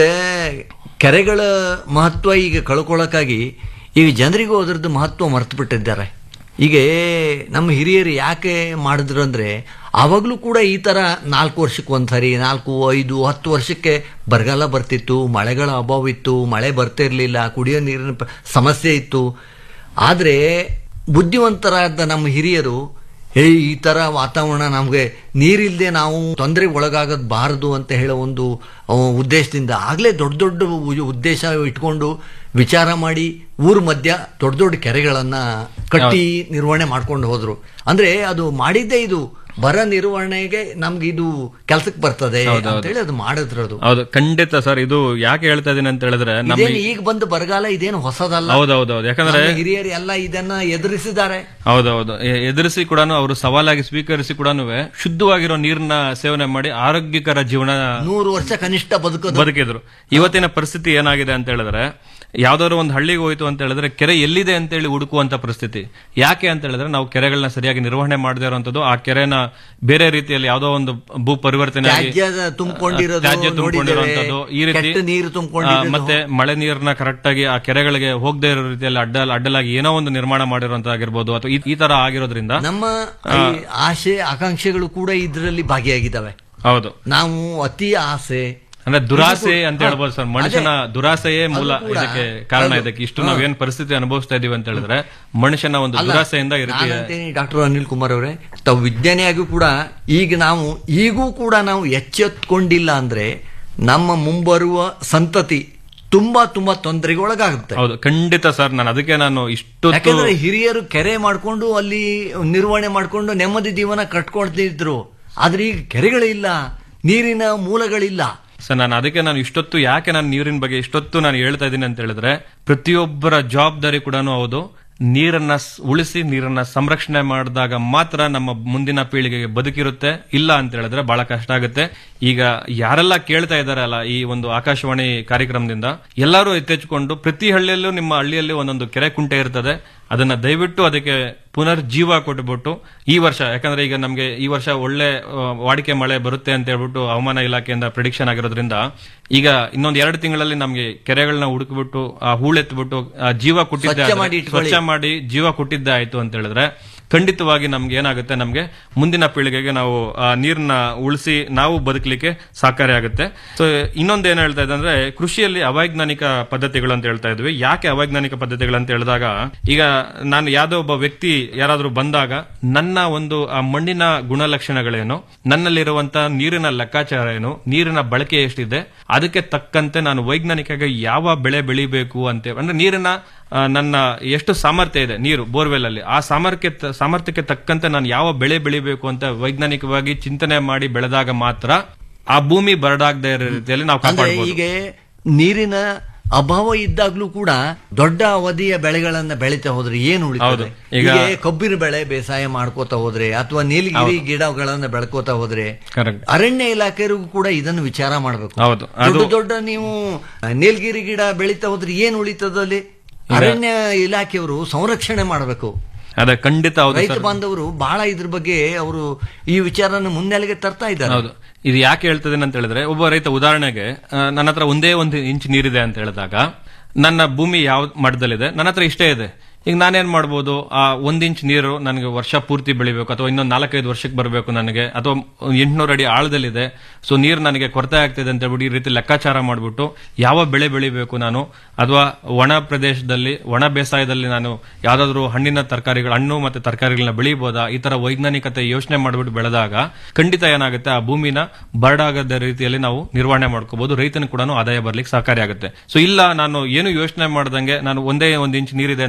ಕೆರೆಗಳ ಮಹತ್ವ ಈಗ ಕಳ್ಕೊಳ್ಳೋಕ್ಕಾಗಿ ಈಗ ಜನರಿಗೂ ಅದರದ್ದು ಮಹತ್ವ ಮರ್ತು ಬಿಟ್ಟಿದ್ದಾರೆ ಈಗ ನಮ್ಮ ಹಿರಿಯರು ಯಾಕೆ ಮಾಡಿದ್ರು ಅಂದ್ರೆ ಆವಾಗಲೂ ಕೂಡ ಈ ತರ ನಾಲ್ಕು ವರ್ಷಕ್ಕೆ ಒಂದ್ಸರಿ ನಾಲ್ಕು ಐದು ಹತ್ತು ವರ್ಷಕ್ಕೆ ಬರಗಾಲ ಬರ್ತಿತ್ತು ಮಳೆಗಳ ಅಭಾವ ಇತ್ತು ಮಳೆ ಬರ್ತಿರ್ಲಿಲ್ಲ ಕುಡಿಯೋ ನೀರಿನ ಪ- ಸಮಸ್ಯೆ ಇತ್ತು ಆದರೆ ಬುದ್ಧಿವಂತರಾದ ನಮ್ಮ ಹಿರಿಯರು ಏ ಈ ತರ ವಾತಾವರಣ ನಮಗೆ ನೀರಿಲ್ಲದೆ ನಾವು ತೊಂದರೆಗೆ ಒಳಗಾಗದ್ ಬಾರದು ಅಂತ ಹೇಳೋ ಒಂದು ಆ, ಉದ್ದೇಶದಿಂದ ಆಗ್ಲೇ ದೊಡ್ಡ ದೊಡ್ಡ ಉ- ಉದ್ದೇಶ ಇಟ್ಕೊಂಡು ವಿಚಾರ ಮಾಡಿ ಊರ ಮಧ್ಯ ದೊಡ್ಡ ದೊಡ್ಡ ಕೆರೆಗಳನ್ನ ಕಟ್ಟಿ ನಿರ್ವಹಣೆ ಮಾಡ್ಕೊಂಡು ಹೋದ್ರು ಅಂದ್ರೆ ಅದು ಮಾಡಿದ್ದೇ ಇದು ಬರ ನಿರ್ವಹಣೆಗೆ ನಮ್ಗೆ ಇದು ಕೆಲ್ಸಕ್ಕೆ ಬರ್ತದೆ ಹೌದು, ಹೌದು. ಅಂತೇಳಿ ಅದು ಮಾಡಿದ್ರು ಅದು ಹೌದು ಖಂಡಿತ ಸರ್ ಇದು ಯಾಕೆ ಹೇಳ್ತಾ ಇದೀನಿ ಅಂತ ಹೇಳಿದ್ರೆ ನಮ್ಮ ಇದೇನು ಈಗ ಬಂದ ಬರಗಾಲ ಇದೇನು ಹೊಸದಲ್ಲ ಹೌದೌದೌದು ಯಾಕಂದ್ರೆ ನಮ್ಮ ಹಿರಿಯರು ಎಲ್ಲ ಇದನ್ನ ಎದುರಿಸಿದ್ದಾರೆ ಹೌದೌದು ಎ- ಎದುರಿಸಿ ಕೂಡ ಅವರು ಸವಾಲಾಗಿ ಸ್ವೀಕರಿಸಿ ಕೂಡ ಶುದ್ಧವಾಗಿರೋ ನೀರನ್ನ ಸೇವನೆ ಮಾಡಿ ಆರೋಗ್ಯಕರ ಜೀವನ ನೂರು ವರ್ಷ ಕನಿಷ್ಠ ಬದುಕೋದು ಬದುಕಿದ್ರು ಇವತ್ತಿನ ಪರಿಸ್ಥಿತಿ ಏನಾಗಿದೆ ಅಂತ ಹೇಳಿದ್ರೆ ಯಾವ್ದಾದ್ರು ಒಂದು ಹಳ್ಳಿಗೆ ಹೋಯ್ತು ಅಂತ ಹೇಳಿದ್ರೆ ಕೆರೆ ಎಲ್ಲಿದೆ ಅಂತ ಹೇಳಿ ಹುಡುಕುವಂತ ಪರಿಸ್ಥಿತಿ ಯಾಕೆ ಅಂತ ಹೇಳಿದ್ರೆ ನಾವು ಕೆರೆಗಳನ್ನ ಸರಿಯಾಗಿ ನಿರ್ವಹಣೆ ಮಾಡದೇ ಇರುವಂತದ್ದು ಆ ಕೆರೆನ ಬೇರೆ ರೀತಿಯಲ್ಲಿ ಯಾವ್ದೋ ಒಂದು ಭೂ ಪರಿವರ್ತನೆ ಆಗಿ ತ್ಯಾಜ್ಯ ತುಂಬಿಕೊಂಡಿರೋದು ತ್ಯಾಜ್ಯ ತುಂಬಿಕೊಂಡಿರುವಂತದ್ದು ಈ ರೀತಿ ಕೆಟ್ಟ ನೀರು ತುಂಬಿಕೊಂಡಿರೋದು. ಆ, ಮತ್ತೆ ಮಳೆ ನೀರನ್ನ ಕರೆಕ್ಟ್ ಆಗಿ ಆ ಕೆರೆಗಳಿಗೆ ಹೋಗದೆ ಇರೋ ರೀತಿಯಲ್ಲಿ ಅಡ್ಡ ಅಡ್ಡಲಾಗಿ ಏನೋ ಒಂದು ನಿರ್ಮಾಣ ಮಾಡಿರುವಂತಾಗಿರ್ಬೋದು ಅಥವಾ ಈ- ಈ ತರ ಆಗಿರೋದ್ರಿಂದ ನಮ್ಮ ಈ ಆಸೆ ಆಕಾಂಕ್ಷೆಗಳು ಕೂಡ ಇದರಲ್ಲಿ ಭಾಗಿಯಾಗಿದ್ದಾವೆ ಹೌದು ನಾವು ಅತಿ ಆಸೆ ಅಂದ್ರೆ ದುರಾಸೆ ಇದು- ಅಂತ ಹಾ, ಹೇಳ್ಬೋದು ಸರ್ ಮನುಷ್ಯನ ಅದೇ. ದುರಾಸೆಯೇ ಮೂಲ ಅದು ಕೂಡ- ಇದಕ್ಕೆ ಕಾರಣ ಅದು- ಇದಕ್ಕೆ ಇಷ್ಟು ಹಾ. ನಾವೇನ್ ಪರಿಸ್ಥಿತಿ ಅನುಭವಿಸ್ತಾ ಇದೀವಿ ಅಂತ ಹೇಳಿದ್ರೆ ಮನುಷ್ಯನ ಒಂದು ಅಲ್ಲ, ದುರಾಸೆಯಿಂದ ಈ ರೀತಿ ನಾನಂತೀನಿ ಡಾಕ್ಟರ್ ಅನಿಲ್ ಕುಮಾರ್ ಅವರೇ ತಾವು ವಿಜ್ಞಾನಿಯಾಗೂ ಕೂಡ ಈಗ ನಾವು ಈಗೂ ಕೂಡ ನಾವು ಎಚ್ಚೆತ್ಕೊಂಡಿಲ್ಲ ಅಂದ್ರೆ ನಮ್ಮ ಮುಂಬರುವ ಸಂತತಿ ತುಂಬಾ ತುಂಬಾ ತೊಂದರೆಗೆ ಒಳಗಾಗುತ್ತೆ ಹೌದು ಖಂಡಿತ ಸರ್ ನಾನು ಅದಕ್ಕೆ ನಾನು ಇಷ್ಟೊತ್ತು ಯಾಕಂದ್ರೆ ಹಿರಿಯರು ಕೆರೆ ಮಾಡ್ಕೊಂಡು ಅಲ್ಲಿ ನಿರ್ವಹಣೆ ಮಾಡ್ಕೊಂಡು ನೆಮ್ಮದಿ ಜೀವನ ಕಟ್ಕೊಳ್ತಿದ್ರು ಆದ್ರೆ ಈಗ ಕೆರೆಗಳಿಲ್ಲ ನೀರಿನ ಮೂಲಗಳಿಲ್ಲ ಸರ್ ನಾನು ಅದಕ್ಕೆ ನಾನು ಇಷ್ಟೊತ್ತು ಯಾಕೆ ನಾನು ನೀರಿನ ಬಗ್ಗೆ ಇಷ್ಟೊತ್ತು ನಾನು ಹೇಳ್ತಾ ಇದ್ದೀನಿ ಅಂತ ಹೇಳಿದ್ರೆ ಪ್ರತಿಯೊಬ್ಬರ ಜವಾಬ್ದಾರಿ ಕೂಡ ಹೌದು ನೀರನ್ನ ಸ್- ಉಳಿಸಿ ನೀರನ್ನ ಸಂರಕ್ಷಣೆ ಮಾಡಿದಾಗ ಮಾತ್ರ ನಮ್ಮ ಮುಂದಿನ ಪೀಳಿಗೆಗೆ ಬದುಕಿರುತ್ತೆ ಇಲ್ಲ ಅಂತ ಹೇಳಿದ್ರೆ ಬಹಳ ಕಷ್ಟ ಆಗುತ್ತೆ ಈಗ ಯಾರೆಲ್ಲ ಕೇಳ್ತಾ ಇದಾರಲ್ಲ ಈ ಒಂದು ಆಕಾಶವಾಣಿ ಕಾರ್ಯಕ್ರಮದಿಂದ ಎಲ್ಲರೂ ಎತ್ತೆಚ್ಕೊಂಡು ಪ್ರತಿ ಹಳ್ಳಿಯಲ್ಲೂ ನಿಮ್ಮ ಹಳ್ಳಿಯಲ್ಲಿ ಒಂದೊಂದು ಕೆರೆ ಕುಂಟೆ ಇರ್ತದೆ ಅದನ್ನ ದಯವಿಟ್ಟು ಅದಕ್ಕೆ ಪುನರ್ ಜೀವ ಕೊಟ್ಬಿಟ್ಟು ಈ ವರ್ಷ ಯಾಕಂದ್ರೆ ಈಗ ನಮಗೆ ಈ ವರ್ಷ ಒಳ್ಳೆ ಆ, ವಾಡಿಕೆ ಮಳೆ ಬರುತ್ತೆ ಅಂತ ಹೇಳ್ಬಿಟ್ಟು ಹವಾಮಾನ ಇಲಾಖೆಯಿಂದ ಪ್ರಿಡಿಕ್ಷನ್ ಆಗಿರೋದ್ರಿಂದ ಈಗ ಇನ್ನೊಂದ್ ಎರಡು ತಿಂಗಳಲ್ಲಿ ನಮಗೆ ಕೆರೆಗಳನ್ನ ಹುಡುಕ್ಬಿಟ್ಟು ಆ ಹೂಳೆತ್ಬಿಟ್ಟು ಆ ಜೀವ ಕೊಟ್ಟಿದ್ದೆ ಸ್ವಚ್ಛ ಆದ್ರೆ- ಮಾಡಿ ಇಟ್ಕೊಳ್ಳಿ. ಸ್ವಚ್ಛ ಮಾಡಿ ಜೀವ ಕೊಟ್ಟಿದ್ದೆ ಆಯ್ತು ಅಂತ ಹೇಳಿದ್ರೆ ಖಂಡಿತವಾಗಿ ನಮ್ಗೆ ಏನಾಗುತ್ತೆ ನಮ್ಗೆ ಮುಂದಿನ ಪೀಳಿಗೆಗೆ ನಾವು ಆ ನೀರನ್ನ ಉಳಿಸಿ ನಾವು ಬದುಕಲಿಕ್ಕೆ ಸಹಕಾರಿ ಆಗುತ್ತೆ ಸೊ ಇನ್ನೊಂದು ಏನ್ ಹೇಳ್ತಾ ಇದೆ ಅಂದ್ರೆ ಕೃಷಿಯಲ್ಲಿ ಅವೈಜ್ಞಾನಿಕ ಪದ್ಧತಿಗಳು ಅಂತ ಹೇಳ್ತಾ ಇದ್ವಿ ಯಾಕೆ ಅವೈಜ್ಞಾನಿಕ ಪದ್ಧತಿಗಳು ಅಂತ ಹೇಳಿದಾಗ ಈಗ ನಾನು ಯಾವ್ದೋ ಒಬ್ಬ ವ್ಯಕ್ತಿ ಯಾರಾದ್ರೂ ಬಂದಾಗ ನನ್ನ ಒಂದು ಆ ಮಣ್ಣಿನ ಗುಣಲಕ್ಷಣಗಳೇನು ನನ್ನಲ್ಲಿರುವಂತ ನೀರಿನ ಲೆಕ್ಕಾಚಾರ ಏನು ನೀರಿನ ಬಳಕೆ ಎಷ್ಟಿದೆ ಅದಕ್ಕೆ ತಕ್ಕಂತೆ ನಾನು ವೈಜ್ಞಾನಿಕವಾಗಿ ಯಾವ ಬೆಳೆ ಬೆಳಿಬೇಕು ಅಂತ ಅಂದ್ರೆ ನೀರಿನ ಆ, ನನ್ನ ಎಷ್ಟು ಸಾಮರ್ಥ್ಯ ಇದೆ ನೀರು ಬೋರ್ವೆಲ್ ಅಲ್ಲಿ ಆ ಸಾಮರ್ಥ್ಯ ಸಾಮರ್ಥ್ಯಕ್ಕೆ ತಕ್ಕಂತೆ ನಾನು ಯಾವ ಬೆಳೆ ಬೆಳಿಬೇಕು ಅಂತ ವೈಜ್ಞಾನಿಕವಾಗಿ ಚಿಂತನೆ ಮಾಡಿ ಬೆಳೆದಾಗ ಮಾತ್ರ ಆ ಭೂಮಿ ಬರಡಾಗದೇ ಇರೋ ರೀತಿಯಲ್ಲಿ ನಾವು ಅಂದ್ರೆ ಕಾಪಾಡಬಹುದು ಈಗ ನೀರಿನ ಅಭಾವ ಇದ್ದಾಗ್ಲೂ ಕೂಡ ದೊಡ್ಡ ಅವಧಿಯ ಬೆಳೆಗಳನ್ನ ಬೆಳಿತಾ ಹೋದ್ರೆ ಏನು ಹೌದು. ಉಳಿತದೆ ಈಗ- ಈಗ ಕಬ್ಬಿನ ಬೆಳೆ ಬೇಸಾಯ ಮಾಡ್ಕೋತಾ ಹೋದ್ರೆ ಅಥವಾ ನೀಲಗಿರಿ ಗಿಡಗಳನ್ನ ಬೆಳ್ಕೋತಾ ಹೋದ್ರೆ ಕರೆಕ್ಟ್ ಅರಣ್ಯ ಇಲಾಖೆಯರಿಗೂ ಕೂಡ ಇದನ್ನು ವಿಚಾರ ಮಾಡಬೇಕು ಹೌದು ದೊಡ್ಡ ಅದು ದೊಡ್ಡ ನೀವು ನೀಲಗಿರಿ ಗಿಡ ಬೆಳಿತಾ ಹೋದ್ರೆ ಏನ್ ಉಳಿತದಲ್ಲಿ ಅರಣ್ಯ ಇಲಾಖೆಯವರು ಸಂರಕ್ಷಣೆ ಮಾಡಬೇಕು ಅದೇ ಖಂಡಿತ ಹೌದು ರೈತ ಸರ್. ಬಾಂಧವರು ಬಹಳ ಇದ್ರ ಬಗ್ಗೆ ಅವರು ಈ ವಿಚಾರನ ಮುನ್ನೆಲೆಗೆ ತರ್ತಾ ಇದ್ದಾರೆ ಹೌದು ಇದು ಯಾಕೆ ಹೇಳ್ತದೇನೆ ಅಂತ ಹೇಳಿದ್ರೆ ಒಬ್ಬ ರೈತ ಉದಾಹರಣೆಗೆ ಆ, ನನ್ನ ಹತ್ರ ಒಂದೇ ಒಂದು ಇಂಚ್ ನೀರಿದೆ ಅಂತ ಹೇಳಿದಾಗ ನನ್ನ ಭೂಮಿ ಯಾವ ಮಟ್ಟದಲ್ಲಿದೆ ನನ್ನ ಹತ್ರ ಇಷ್ಟೇ ಇದೆ ಈಗ ನಾನೇನ್ ಮಾಡ್ಬೋದು ಆ ಒಂದ್ ಇಂಚ್ ನೀರು ನನಗೆ ವರ್ಷ ಪೂರ್ತಿ ಬೆಳಿಬೇಕು ಅಥವಾ ಇನ್ನೊಂದು ನಾಲ್ಕೈದು ವರ್ಷಕ್ಕೆ ಬರಬೇಕು ನನಗೆ ಅಥವಾ ಎಂಟುನೂರು ಅಡಿ ಆಳದಲ್ಲಿದೆ ಸೊ ನೀರು ನನಗೆ ಕೊರತೆ ಆಗ್ತಿದೆ ಅಂತ ಹೇಳ್ಬಿಟ್ಟು ಈ ರೀತಿ ಲೆಕ್ಕಾಚಾರ ಮಾಡಿಬಿಟ್ಟು ಯಾವ ಬೆಳೆ ಬೆಳಿಬೇಕು ನಾನು ಅಥವಾ ಒಣ ಪ್ರದೇಶದಲ್ಲಿ ಒಣ ಬೇಸಾಯದಲ್ಲಿ ನಾನು ಯಾವ್ದಾದ್ರು ಹಣ್ಣಿನ ತರಕಾರಿಗಳು ಹಣ್ಣು ಮತ್ತೆ ತರಕಾರಿಗಳನ್ನ ಬೆಳಿಬೋದಾ ಈ ತರ ವೈಜ್ಞಾನಿಕತೆ ಯೋಚನೆ ಮಾಡ್ಬಿಟ್ಟು ಬೆಳೆದಾಗ ಖಂಡಿತ ಏನಾಗುತ್ತೆ ಆ ಭೂಮಿನ ಬರಡಾಗದ ರೀತಿಯಲ್ಲಿ ನಾವು ನಿರ್ವಹಣೆ ಮಾಡ್ಕೋಬಹುದು ರೈತನ ಕೂಡ ಆದಾಯ ಬರ್ಲಿಕ್ಕೆ ಸಹಕಾರಿ ಆಗುತ್ತೆ ಸೊ ಇಲ್ಲ ನಾನು ಏನು ಯೋಚನೆ ಮಾಡ್ದಂಗೆ ನಾನು ಒಂದೇ ಒಂದು ಇಂಚ್ ನೀರಿದೆ ಅಂತ ಹೇಳ್ಬಿಟ್ಟು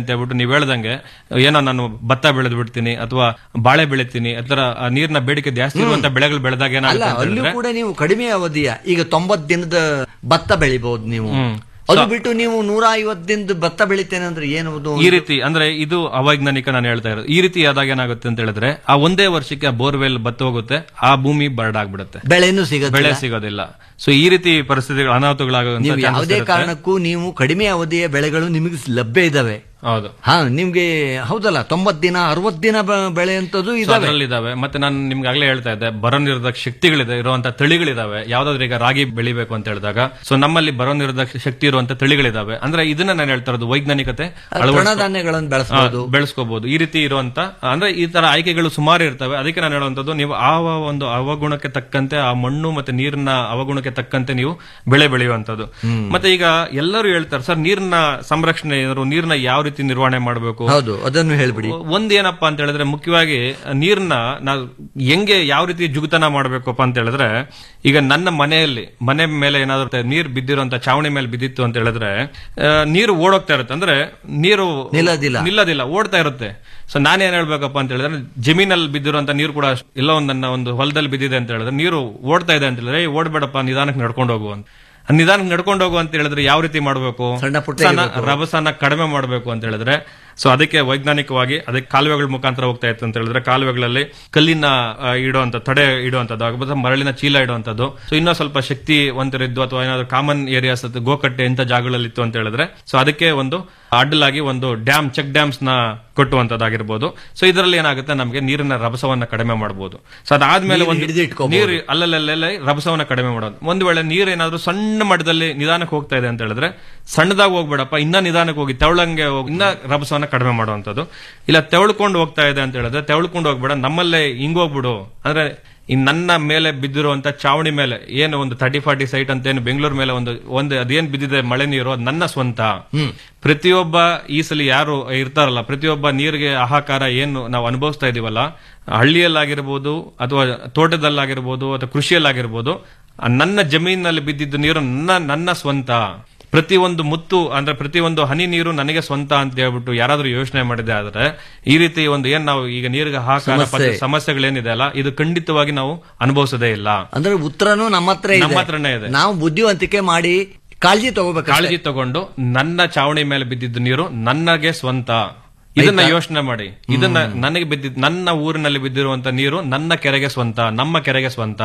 ನೀವ್ ಹೇಳ್ದಂಗೆ ಏನೋ ನಾನು ಭತ್ತ ಬೆಳೆದು ಬಿಡ್ತೀನಿ ಅಥವಾ ಬಾಳೆ ಬೆಳಿತೀನಿ ಅಥವಾ ಆ ನೀರಿನ ಬೇಡಿಕೆ ಜಾಸ್ತಿ ಇರುವಂತ ಬೆಳೆಗಳು ಬೆಳೆದಾಗ ಅಲ್ಲ ಏನಾಗುತ್ತೆ ಅಂತ ಅಲ್ಲೂ ಹೇಳಿದ್ರೆ ಕೂಡ ನೀವು ಕಡಿಮೆ ಅವಧಿಯ ಈಗ ತೊಂಬತ್ ದಿನದ ಭತ್ತ ಬೆಳಿಬಹುದು ನೀವು ಹ್ಮ್. ಅದು ಸೊ- ಬಿಟ್ಟು ನೀವು ನೂರ ಐವತ್ತು ದಿನದ ಭತ್ತ ಬೆಳಿತೇನೆ ಅಂದ್ರೆ ಏನು ಅದು ಈ ರೀತಿ ಅಂದ್ರೆ ಇದು ಅವೈಜ್ಞಾನಿಕ ನಾನು ಹೇಳ್ತಾ ಇರೋದು ಈ ರೀತಿ ಆದಾಗ ಏನಾಗುತ್ತೆ ಅಂತ ಹೇಳಿದ್ರೆ ಆ ಒಂದೇ ವರ್ಷಕ್ಕೆ ಆ ಬೋರ್ವೆಲ್ ಬತ್ತ ಹೋಗುತ್ತೆ ಆ ಭೂಮಿ ಬರಡಾಗ್ಬಿಡುತ್ತೆ ಬೆಳೆನೂ ಸಿಗೋದಿಲ್ಲ. ಬೆಳೆ ಸಿಗೋದಿಲ್ಲ ಸೊ ಈ ರೀತಿ ಪರಿಸ್ಥಿತಿಗಳು ಅನಾಹುತಗಳಾಗುವಂತ ನೀವು chances ಯಾವುದೇ ಇರುತ್ತೆ. ಕಾರಣಕ್ಕೂ ನೀವು ಕಡಿಮೆ ಅವಧಿಯ ಬೆಳೆಗಳು ನಿಮಗೆ ಲಭ್ಯ ಇದಾವೆ ಹೌದು ಹಾ ನಿಮ್ಗೆ ಹೌದಲ್ಲ ತೊಂಬತ್ ದಿನ ಅರವತ್ ದಿನ ಬ- ಬೆಳೆಯಂತದ್ದು So ಇದಾವೆ ಅದ್ರಲ್ಲಿ ಇದಾವೆ ಮತ್ತೆ ನಾನು ನಿಮ್ಗೆ ಆಗ್ಲೇ ಹೇಳ್ತಾ ಇದ್ದೆ ಬರ ನಿರೋಧಕ ಶಕ್ತಿಗಳಿದೆ ಇರುವಂತ ತಳಿಗಳಿದಾವೆ ಯಾವ್ದಾದ್ರು ಈಗ ರಾಗಿ ಬೆಳಿಬೇಕು ಅಂತ ಹೇಳಿದಾಗ ಸೊ ನಮ್ಮಲ್ಲಿ ಬರ ನಿರೋಧಕ ಶಕ್ತಿ ಇರುವಂತ ತಳಿಗಳಿದಾವೆ ಅಂದ್ರೆ ಇದನ್ನ ನಾನು ಹೇಳ್ತಾ ಇರೋದು ವೈಜ್ಞಾನಿಕತೆ ಅಳವಡಿಸ್ಕೊ- ತೃಣಧಾನ್ಯಗಳನ್ನು ಬೆಳೆಸಬಹುದು ಆ, ಬೆಳೆಸ್ಕೋಬಹುದು ಈ ರೀತಿ ಇರುವಂತ ಅಂದ್ರೆ ಈ ತರ ಆಯ್ಕೆಗಳು ಸುಮಾರು ಇರ್ತವೆ ಅದಕ್ಕೆ ನಾನು ಹೇಳುವಂತದ್ದು ನೀವು ಆ ಒಂದು ಅವಗುಣಕ್ಕೆ ತಕ್ಕಂತೆ ಆ ಮಣ್ಣು ಮತ್ತೆ ನೀರಿನ ಅವಗುಣಕ್ಕೆ ತಕ್ಕಂತೆ ನೀವು ಬೆಳೆ ಬೆಳೆಯುವಂತದ್ದು ಹ್ಮ್. ಮತ್ತೆ ಈಗ ಎಲ್ಲರೂ ಹೇಳ್ತಾರೆ ಸರ್ ನೀರಿನ ಸಂರಕ್ಷಣೆ ಏನಾದ್ರು ನೀರಿನ ಯಾವ ರೀತಿ ನಿರ್ವಹಣೆ ಮಾಡಬೇಕು ಹೌದು ಅದನ್ನು ಹೇಳ್ಬಿಡಿ ಒಂದ್ ಏನಪ್ಪಾ ಅಂತ ಹೇಳಿದ್ರೆ ಮುಖ್ಯವಾಗಿ ನೀರ್ನ ನಾವು ಹೆಂಗೆ ಯಾವ ರೀತಿ ಜುಗುತನ ಮಾಡ್ಬೇಕಪ್ಪ ಅಂತ ಹೇಳಿದ್ರೆ ಈಗ ನನ್ನ ಮನೆಯಲ್ಲಿ ಮನೆ ಮೇಲೆ ಏನಾದ್ರು ನೀರ್ ಬಿದ್ದಿರುವಂತ ಚಾವಣಿ ಮೇಲೆ ಬಿದ್ದಿತ್ತು ಅಂತ ಹೇಳಿದ್ರೆ ಆ, ನೀರು ಓಡೋಗ್ತಾ ಇರುತ್ತೆ ಅಂದ್ರೆ ನೀರು ನಿಲ್ಲೋದಿಲ್ಲ. ನಿಲ್ಲೋದಿಲ್ಲ ಓಡ್ತಾ ಇರುತ್ತೆ ಸೊ ನಾನೇನ್ ಹೇಳ್ಬೇಕಪ್ಪ ಅಂತ ಹೇಳಿದ್ರೆ ಜಮೀನಲ್ಲಿ ಬಿದ್ದಿರುವಂತ ನೀರು ಕೂಡ ಅಷ್ಟ್- ಎಲ್ಲೋ ಒಂದ್ ನನ್ನ ಒಂದು ಹೊಲದಲ್ಲಿ ಬಿದ್ದಿದೆ ಅಂತ ಹೇಳಿದ್ರೆ ನೀರು ಓಡ್ತಾ ಇದೆ ಅಂತ ಹೇಳಿದ್ರೆ "ಏ, ಓಡ್ಬೇಡಪ್ಪ ನಿಧಾನಕ್ಕೆ ನಡ್ಕೊಂಡು ಹೋಗು ಅಂತ ಆ ನಿಧಾನಕ್ಕೆ ನಡ್ಕೊಂಡು ಹೋಗು ಅಂತ ಹೇಳಿದ್ರೆ ಯಾವ ರೀತಿ ಮಾಡಬೇಕು ಸಣ್ಣ ಪುಟ್ಟ ಸಣ್ಣ ಇರ್ಬೇಕು. ರಭಸನ ಕಡಿಮೆ ಮಾಡಬೇಕು ಅಂತ ಹೇಳಿದ್ರೆ ಸೊ ಅದಕ್ಕೆ ವೈಜ್ಞಾನಿಕವಾಗಿ ಅದಕ್ಕೆ ಕಾಲುವೆಗಳ ಮುಖಾಂತರ ಹೋಗ್ತಾ ಇತ್ತು ಅಂತ ಹೇಳಿದ್ರೆ ಕಾಲುವೆಗಳಲ್ಲಿ ಕಲ್ಲಿನ ಆ, ಇಡುವಂತ ತಡೆ ಇಡುವಂತದ್ದು ಆಗ್ಬೋದು ಮರಳಿನ ಚೀಲ ಇಡುವಂತದ್ದು ಸೊ ಇನ್ನೂ ಸ್ವಲ್ಪ ಶಕ್ತಿವಂತರಿದ್ದು ಅಥವಾ ಏನಾದ್ರು ಕಾಮನ್ ಏರಿಯಾಸ್ ಗೋಕಟ್ಟೆ ಇಂಥ ಜಾಗಗಳಲ್ಲಿ ಇತ್ತು ಅಂತ ಹೇಳಿದ್ರೆ ಸೊ ಅದಕ್ಕೆ ಒಂದು ಅಡ್ಡಲಾಗಿ ಒಂದು ಡ್ಯಾಮ್ ಚೆಕ್ ಡ್ಯಾಮ್ಸ್ ನ ಕಟ್ಟುವಂತದ್ದಾಗಿರ್ಬೋದು ಸೊ ಇದರಲ್ಲಿ ಏನಾಗುತ್ತೆ ನಮಗೆ ನೀರಿನ ರಭಸವನ್ನ ಕಡಿಮೆ ಮಾಡಬಹುದು ಸೊ ಅದಾದ್ಮೇಲೆ ನೀರು ಒಂದು ಹಿಡಿದಿಟ್ಕೋಬಹುದು. ನೀರು ಅಲ್ಲಲ್ಲೇ ರಭಸವನ್ನ ಕಡಿಮೆ ಮಾಡೋದು ಒಂದು ವೇಳೆ ನೀರು ಏನಾದ್ರು ಸಣ್ಣ ಮಟ್ಟದಲ್ಲಿ ನಿಧಾನಕ್ಕೆ ಹೋಗ್ತಾ ಇದೆ ಅಂತ ಹೇಳಿದ್ರೆ ಸಣ್ಣದಾಗಿ ಹೋಗ್ಬೇಡಪ್ಪ ಇನ್ನ ನಿಧಾನಕ್ಕೆ ಹೋಗಿ ತೆವಳಂಗೆ ಹೋಗಿ ಇನ್ನ ರಭಸವನ್ನ ಕಡಿಮೆ ಮಾಡುವಂತದ್ದು ಇಲ್ಲ ತೆವಳ್ಕೊಂಡು ಹೋಗ್ತಾ ಇದೆ ಅಂತ ಹೇಳಿದ್ರೆ ತೆವಳ್ಕೊಂಡು ಹೋಗ್ಬೇಡ ನಮ್ಮಲ್ಲೇ ಹಿಂಗೋಗ್ಬಿಡು ಅಂದ್ರೆ ಈ ನನ್ನ ಮೇಲೆ ಬಿದ್ದಿರುವಂತ ಚಾವಣಿ ಮೇಲೆ ಏನು ಒಂದು ತರ್ಟಿ ಫಾರ್ಟಿ ಸೈಟ್ ಅಂತ ಏನು ಬೆಂಗಳೂರು ಮೇಲೆ ಒಂದು ಒಂದು ಅದೇನ್ ಬಿದ್ದಿದೆ ಮಳೆ ನೀರು ಅದು ನನ್ನ ಸ್ವಂತ ಪ್ರತಿಯೊಬ್ಬ ಈ ಸಲ ಯಾರು ಇರ್ತಾರಲ್ಲ ಪ್ರತಿಯೊಬ್ಬ ನೀರಿಗೆ ಹಾಹಾಕಾರ ಏನು ನಾವು ಅನುಭವಿಸ್ತಾ ಇದೀವಲ್ಲ ಹಳ್ಳಿಯಲ್ಲಾಗಿರ್ಬೋದು ಅಥವಾ ತೋಟದಲ್ಲಾಗಿರ್ಬೋದು ಅಥವಾ ಕೃಷಿಯಲ್ಲಾಗಿರ್ಬೋದು ಆ ನನ್ನ ಜಮೀನಿನಲ್ಲಿ ಬಿದ್ದಿದ್ದ ನೀರು ನನ್ನ ನನ್ನ ಸ್ವಂತ ಪ್ರತಿಯೊಂದು ಮುತ್ತು ಅಂದ್ರೆ ಪ್ರತಿಯೊಂದು ಹನಿ ನೀರು ನನಗೆ ಸ್ವಂತ ಅಂತ ಹೇಳ್ಬಿಟ್ಟು ಯಾರಾದ್ರೂ ಯೋಚನೆ ಮಾಡಿದೆ ಆದ್ರೆ ಈ ರೀತಿ ಒಂದು ಏನ್ ನಾವು ಈಗ ನೀರಿಗೆ ಹಾಕಾರ ಸಮಸ್ಯೆ. ಪದ್ಧತಿ- ಸಮಸ್ಯೆಗಳೇನಿದೆ ಅಲ್ಲ ಇದು ಖಂಡಿತವಾಗಿ ನಾವು ಅನುಭವಿಸೋದೇ ಇಲ್ಲ ಅಂದ್ರೆ ಉತ್ತರನೂ ನಮ್ಮ ಹತ್ರ ಇದೆ. ನಮ್ಮ ಹತ್ರನೇ ಇದೆ. ನಾವು ಬುದ್ಧಿವಂತಿಕೆ ಮಾಡಿ ಕಾಳಜಿ ತಗೋಬೇಕು ಕಾಳಜಿ ತಗೊಂಡು ನನ್ನ ಚಾವಣಿ ಮೇಲೆ ಬಿದ್ದಿದ್ದ ನೀರು ನನಗೆ ಸ್ವಂತ ಇದನ್ನ ಆಯ್ತಾ? ಯೋಚನೆ ಮಾಡಿ ಇದನ್ನ ನನಗೆ ಬಿದ್ದಿದ್ ನನ್ನ ಊರಿನಲ್ಲಿ ಬಿದ್ದಿರುವಂತ ನೀರು ನನ್ನ ಕೆರೆಗೆ ಸ್ವಂತ ನಮ್ಮ ಕೆರೆಗೆ ಸ್ವಂತ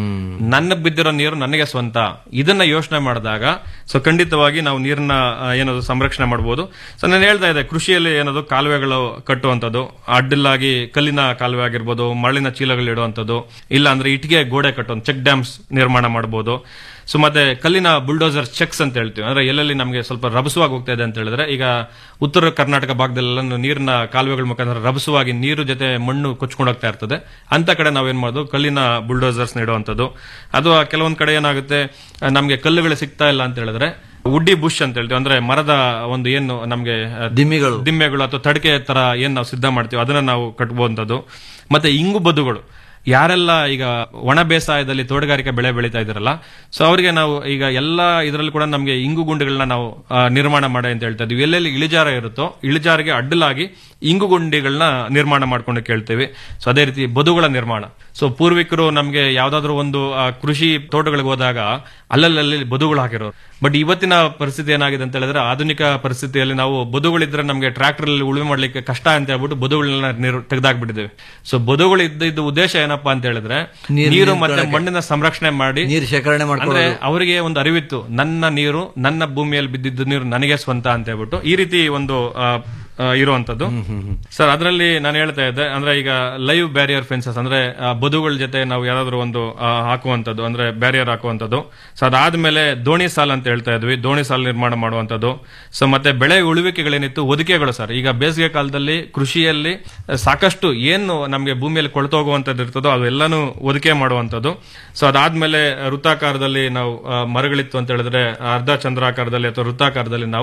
ನನ್ನ ಬಿದ್ದಿರೋ ನೀರು ನನಗೆ ಸ್ವಂತ ಇದನ್ನ ಯೋಚನೆ ಮಾಡಿದಾಗ ಸೊ ಖಂಡಿತವಾಗಿ ನಾವು ನೀರನ್ನ ಆ, ಏನದು ಸಂರಕ್ಷಣೆ ಮಾಡಬಹುದು ಸೊ ನಾನು ಹೇಳ್ತಾ ಇದ್ದೆ ಕೃಷಿಯಲ್ಲಿ ಏನದು ಕಾಲುವೆಗಳು ಕಟ್ಟುವಂಥದ್ದು ಅಡ್ಡಲಾಗಿ ಕಲ್ಲಿನ ಕಾಲುವೆ ಆಗಿರ್ಬೋದು ಮರಳಿನ ಚೀಲಗಳು ಇಡುವಂಥದ್ದು ಇಲ್ಲ ಅಂದ್ರೆ ಇಟ್ಟಿಗೆ ಗೋಡೆ ಕಟ್ಟುವಂತ ಚೆಕ್ ಡ್ಯಾಮ್ಸ್ ನಿರ್ಮಾಣ ಮಾಡಬಹುದು ಸೊ ಮತ್ತೆ ಕಲ್ಲಿನ ಬುಲ್ಡೋಸರ್ ಚೆಕ್ಸ್ ಅಂತ ಹೇಳ್ತೀವಿ ಅಂದ್ರೆ ಎಲ್ಲೆಲ್ಲಿ ನಮಗೆ ಸ್ವಲ್ಪ ರಭಸವಾಗಿ ಹೋಗ್ತಾ ಇದೆ ಅಂತ ಹೇಳಿದ್ರೆ ಈಗ ಉತ್ತರ ಕರ್ನಾಟಕ ಭಾಗದಲ್ಲೆಲ್ಲ ನೀರಿನ ಕಾಲುವೆಗಳ ಮುಖಾಂತರ ರಭಸವಾಗಿ ನೀರು ಜೊತೆ ಮಣ್ಣು ಕೊಚ್ಕೊಂಡು ಹೋಗ್ತಾ ಇರ್ತದೆ ಅಂತ ಕಡೆ ನಾವೇನ್ ಮಾಡೋದು ಕಲ್ಲಿನ ಬುಲ್ಡೋಸರ್ಸ್ ನೀಡುವಂಥದ್ದು ಅಥವಾ ಕೆಲವೊಂದ್ ಕಡೆ ಏನಾಗುತ್ತೆ ಆ, ನಮ್ಗೆ ಕಲ್ಲುಗಳು ಸಿಗ್ತಾ ಇಲ್ಲ ಅಂತ ಹೇಳಿದ್ರೆ ಉಡ್ಡಿ ಬುಷ್ ಅಂತ ಹೇಳ್ತೀವಿ ಅಂದ್ರೆ ಮರದ ಒಂದು ಏನು ನಮ್ಗೆ ಆ, ದಿಮ್ಮಿಗಳು. ದಿಮ್ಮೆಗಳು ಅಥವಾ ತಡಕೆ ತರ ಏನ್ ನಾವು ಸಿದ್ಧ ಮಾಡ್ತೀವಿ ಅದನ್ನ ನಾವು ಕಟ್ಬಹುವಂಥದ್ದು ಮತ್ತೆ ಇಂಗು ಬದುಗಳು ಯಾರೆಲ್ಲ ಈಗ ಒಣ ಬೇಸಾಯದಲ್ಲಿ ತೋಟಗಾರಿಕೆ ಬೆಳೆ ಬೆಳೀತಾ ಇದಾರಲ್ಲ ಸೊ ಅವರಿಗೆ ನಾವು ಈಗ ಎಲ್ಲಾ ಇದರಲ್ಲಿ ಕೂಡ ನಮಗೆ ಇಂಗು ಗುಂಡಿಗಳನ್ನ ನಾವು ಆ, ನಿರ್ಮಾಣ ಮಾಡಿ ಅಂತ ಹೇಳ್ತಾ ಇದೀವಿ ಎಲ್ಲೆಲ್ಲಿ ಇಳಿಜಾರ ಇರುತ್ತೋ ಇಳಿಜಾರಿಗೆ ಅಡ್ಡಲಾಗಿ ಇಂಗು ಗುಂಡಿಗಳನ್ನ ನಿರ್ಮಾಣ ಮಾಡ್ಕೊಂಡು ಕೇಳ್ತೇವೆ ಸೊ ಅದೇ ರೀತಿ ಬದುಗಳ ನಿರ್ಮಾಣ ಸೊ ಪೂರ್ವಿಕರು ನಮಗೆ ಯಾವ್ದಾದ್ರು ಒಂದು ಆ, ಕೃಷಿ ತೋಟಗಳಿಗೆ ಹೋದಾಗ ಅಲ್ಲಲ್ಲಿ ಬದುಗಳು ಹಾಕಿರೋರು ಬಟ್ ಇವತ್ತಿನ ಪರಿಸ್ಥಿತಿ ಏನಾಗಿದೆ ಅಂತ ಹೇಳಿದ್ರೆ ಆಧುನಿಕ ಪರಿಸ್ಥಿತಿಯಲ್ಲಿ ನಾವು ಬದುಗಳಿದ್ರೆ ನಮಗೆ ಟ್ರಾಕ್ಟರ್ ಅಲ್ಲಿ ಉಳುಮೆ ಮಾಡ್ಲಿಕ್ಕೆ ಕಷ್ಟ ಅಂತ ಹೇಳ್ಬಿಟ್ಟು ಬದುಗಳನ್ನ ತೆಗೆದಾಕ್ಬಿಟ್ಟಿದ್ದೇವೆ ಸೊ ಬದುಗಳು ಇದ್ದಿದ್ದ ಉದ್ದೇಶ ಏನಪ್ಪಾ ಅಂತ ಹೇಳಿದ್ರೆ ನೀರು ನೀರು ಮತ್ತೆ ನಿಂತ್ಕೊಳ್ಳೋಕೆ. ಮಣ್ಣಿನ ಸಂರಕ್ಷಣೆ ಮಾಡಿ ನೀರು ಶೇಖರಣೆ ಅಂದ್ರೆ ಮಾಡ್ಕೊಳ್ಳೋದು ಅವರಿಗೆ ಒಂದು ಅರಿವಿತ್ತು ನನ್ನ ನೀರು ನನ್ನ ಭೂಮಿಯಲ್ಲಿ ಬಿದ್ದಿದ್ದ ನೀರು ನನಗೆ ಸ್ವಂತ ಅಂತ ಹೇಳ್ಬಿಟ್ಟು ಈ ರೀತಿ ಒಂದು ಆ, ಆ, ಇರುವಂತದ್ದು ಸರ್ ಅದರಲ್ಲಿ ನಾನು ಹೇಳ್ತಾ ಇದ್ದೆ ಅಂದ್ರೆ ಈಗ ಲೈವ್ ಬ್ಯಾರಿಯರ್ ಫೆನ್ಸಸ್ ಅಂದ್ರೆ ಆ, ಬದುಗಳ ಜೊತೆ ನಾವು ಯಾರಾದ್ರೂ ಒಂದು ಆ, ಹಾಕುವಂತದ್ದು ಅಂದ್ರೆ ಬ್ಯಾರಿಯರ್ ಹಾಕುವಂತದ್ದು ಸೊ ಅದಾದ್ಮೇಲೆ ದೋಣಿ ಸಾಲ್ ಅಂತ ಹೇಳ್ತಾ ಇದ್ವಿ ದೋಣಿ ಸಾಲ್ ನಿರ್ಮಾಣ ಮಾಡುವಂತದ್ದು ಸೊ ಮತ್ತೆ ಬೆಳೆ ಉಳುವಿಕೆಗಳೇನಿತ್ತು ಒದಿಕೆಗಳು ಸರ್ ಈಗ ಬೇಸಿಗೆ ಕಾಲದಲ್ಲಿ ಕೃಷಿಯಲ್ಲಿ ಸಾಕಷ್ಟು ಏನು ನಮಗೆ ಭೂಮಿಯಲ್ಲಿ ಕೊಳ್ತೋಗುವಂತದ್ದು ಇರ್ತದೋ ಅವೆಲ್ಲಾನು ಒದಿಕೆ ಮಾಡುವಂತದ್ದು ಸೊ ಅದಾದ್ಮೇಲೆ ವೃತ್ತಾಕಾರದಲ್ಲಿ ನಾವು ಆ, ಮರಗಳಿತ್ತು ಅಂತ ಹೇಳಿದ್ರೆ ಅರ್ಧ ಚಂದ್ರಾಕಾರದಲ್ಲಿ ಅಥವಾ ವೃತ್ತಾಕಾರದಲ್ಲಿ ನಾವು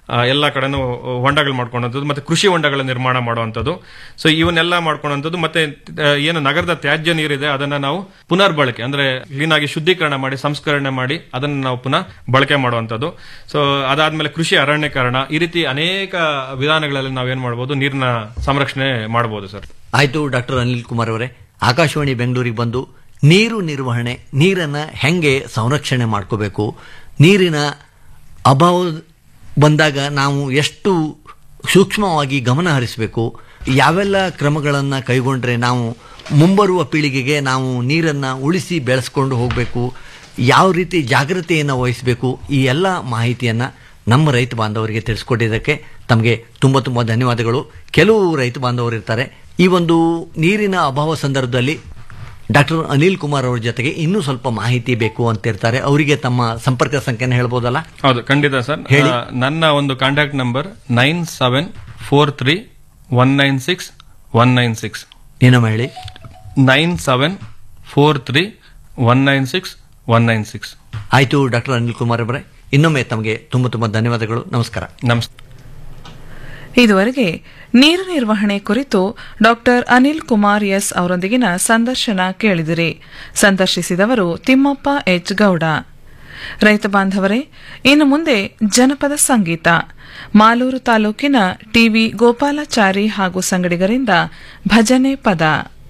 ಆ, ಎಲ್ಲ ಕಡೆನೂ ಹೊಂಡಗಳು ಮಾಡ್ಕೊಳ್ಳೋಂಥದ್ದು ಮತ್ತೆ ಕೃಷಿ ಹೊಂಡಗಳ ನಿರ್ಮಾಣ ಮಾಡುವಂಥದ್ದು ಸೊ ಇವನ್ನೆಲ್ಲ ಮಾಡ್ಕೊಳ್ಳೋಂಥದ್ದು ಮತ್ತೆ ಆ, ಏನು ನಗರದ ತ್ಯಾಜ್ಯ ನೀರಿದೆ ಅದನ್ನ ನಾವು ಪುನರ್ಬಳಕೆ ಅಂದ್ರೆ ಕ್ಲೀನ್ ಆಗಿ ಶುದ್ಧೀಕರಣ ಮಾಡಿ ಸಂಸ್ಕರಣೆ ಮಾಡಿ ಅದನ್ನ ನಾವು ಪುನಃ ಬಳಕೆ ಮಾಡುವಂಥದ್ದು ಸೊ ಅದಾದ್ಮೇಲೆ ಕೃಷಿ ಅರಣ್ಯೀಕರಣ ಈ ರೀತಿ ಅನೇಕ ವಿಧಾನಗಳಲ್ಲಿ ನಾವೇನ್ ಮಾಡಬಹುದು ನೀರಿನ ಸಂರಕ್ಷಣೆ ಮಾಡಬಹುದು ಸರ್ ಆಯ್ತು ಡಾಕ್ಟರ್ ಅನಿಲ್ ಕುಮಾರ್ ಅವರೇ ಆಕಾಶವಾಣಿ ಬೆಂಗಳೂರಿಗೆ ಬಂದು ನೀರು ನಿರ್ವಹಣೆ ನೀರನ್ನ ಹೆಂಗೆ ಸಂರಕ್ಷಣೆ ಮಾಡ್ಕೋಬೇಕು ನೀರಿನ ಅಭಾವ ಬಂದಾಗ ನಾವು ಎಷ್ಟು ಸೂಕ್ಷ್ಮವಾಗಿ ಗಮನ ಹರಿಸಬೇಕು ಯಾವೆಲ್ಲ ಕ್ರಮಗಳನ್ನು ಕೈಗೊಂಡ್ರೆ ನಾವು ಮುಂಬರುವ ಪೀಳಿಗೆಗೆ ನಾವು ನೀರನ್ನು ಉಳಿಸಿ ಬೆಳೆಸ್ಕೊಂಡು ಹೋಗಬೇಕು ಯಾವ ರೀತಿ ಜಾಗೃತಿಯನ್ನು ವಹಿಸಬೇಕು ಈ ಎಲ್ಲ ಮಾಹಿತಿಯನ್ನು ನಮ್ಮ ರೈತ ಬಾಂಧವರಿಗೆ ತಿಳಿಸ್ಕೊಟ್ಟಿದ್ದಕ್ಕೆ ತಮಗೆ ತುಂಬ ತುಂಬ ಧನ್ಯವಾದಗಳು ಕೆಲವು ರೈತ ಬಾಂಧವರು ಇರ್ತಾರೆ ಈ ಒಂದು ನೀರಿನ ಅಭಾವ ಸಂದರ್ಭದಲ್ಲಿ ಡಾಕ್ಟರ್ ಅನಿಲ್ ಕುಮಾರ್ ಅವ್ರ ಜೊತೆಗೆ ಇನ್ನೂ ಸ್ವಲ್ಪ ಮಾಹಿತಿ ಬೇಕು ಅಂತ ಇರ್ತಾರೆ ಅವರಿಗೆ ತಮ್ಮ ಸಂಪರ್ಕ ಸಂಖ್ಯೆನ ಹೇಳ್ಬೋದಲ್ಲ ಹೌದು ಖಂಡಿತ ಸರ್ ಹೇಳಿ. ಆ, ನನ್ನ ಒಂದು contact number nine seven four three one nine six one nine six ಏನಮ್ಮ ಹೇಳಿ nine seven four three one nine six one nine six ಆಯ್ತು ಡಾಕ್ಟರ್ ಅನಿಲ್ ಕುಮಾರ್ ಅವರೇ ಇನ್ನೊಮ್ಮೆ ತಮಗೆ ತುಂಬ ತುಂಬ ಧನ್ಯವಾದಗಳು ನಮಸ್ಕಾರ ನಮಸ್ಕಾರ ಇದುವರೆಗೆ ನೀರು ನಿರ್ವಹಣೆ ಕುರಿತು ಡಾಕ್ಟರ್ ಅನಿಲ್ ಕುಮಾರ್ ಎಸ್ ಅವರೊಂದಿಗಿನ ಸಂದರ್ಶನ ಕೇಳಿದಿರಿ ಸಂದರ್ಶಿಸಿದವರು ತಿಮ್ಮಪ್ಪ ಎಚ್ ಗೌಡ ರೈತ ಬಾಂಧವರೇ ಇನ್ನು ಮುಂದೆ ಜನಪದ ಸಂಗೀತ ಮಾಲೂರು ತಾಲೂಕಿನ ಟಿವಿ ಗೋಪಾಲಾಚಾರಿ ಹಾಗೂ ಸಂಗಡಿಗರಿಂದ ಭಜನೆ ಪದ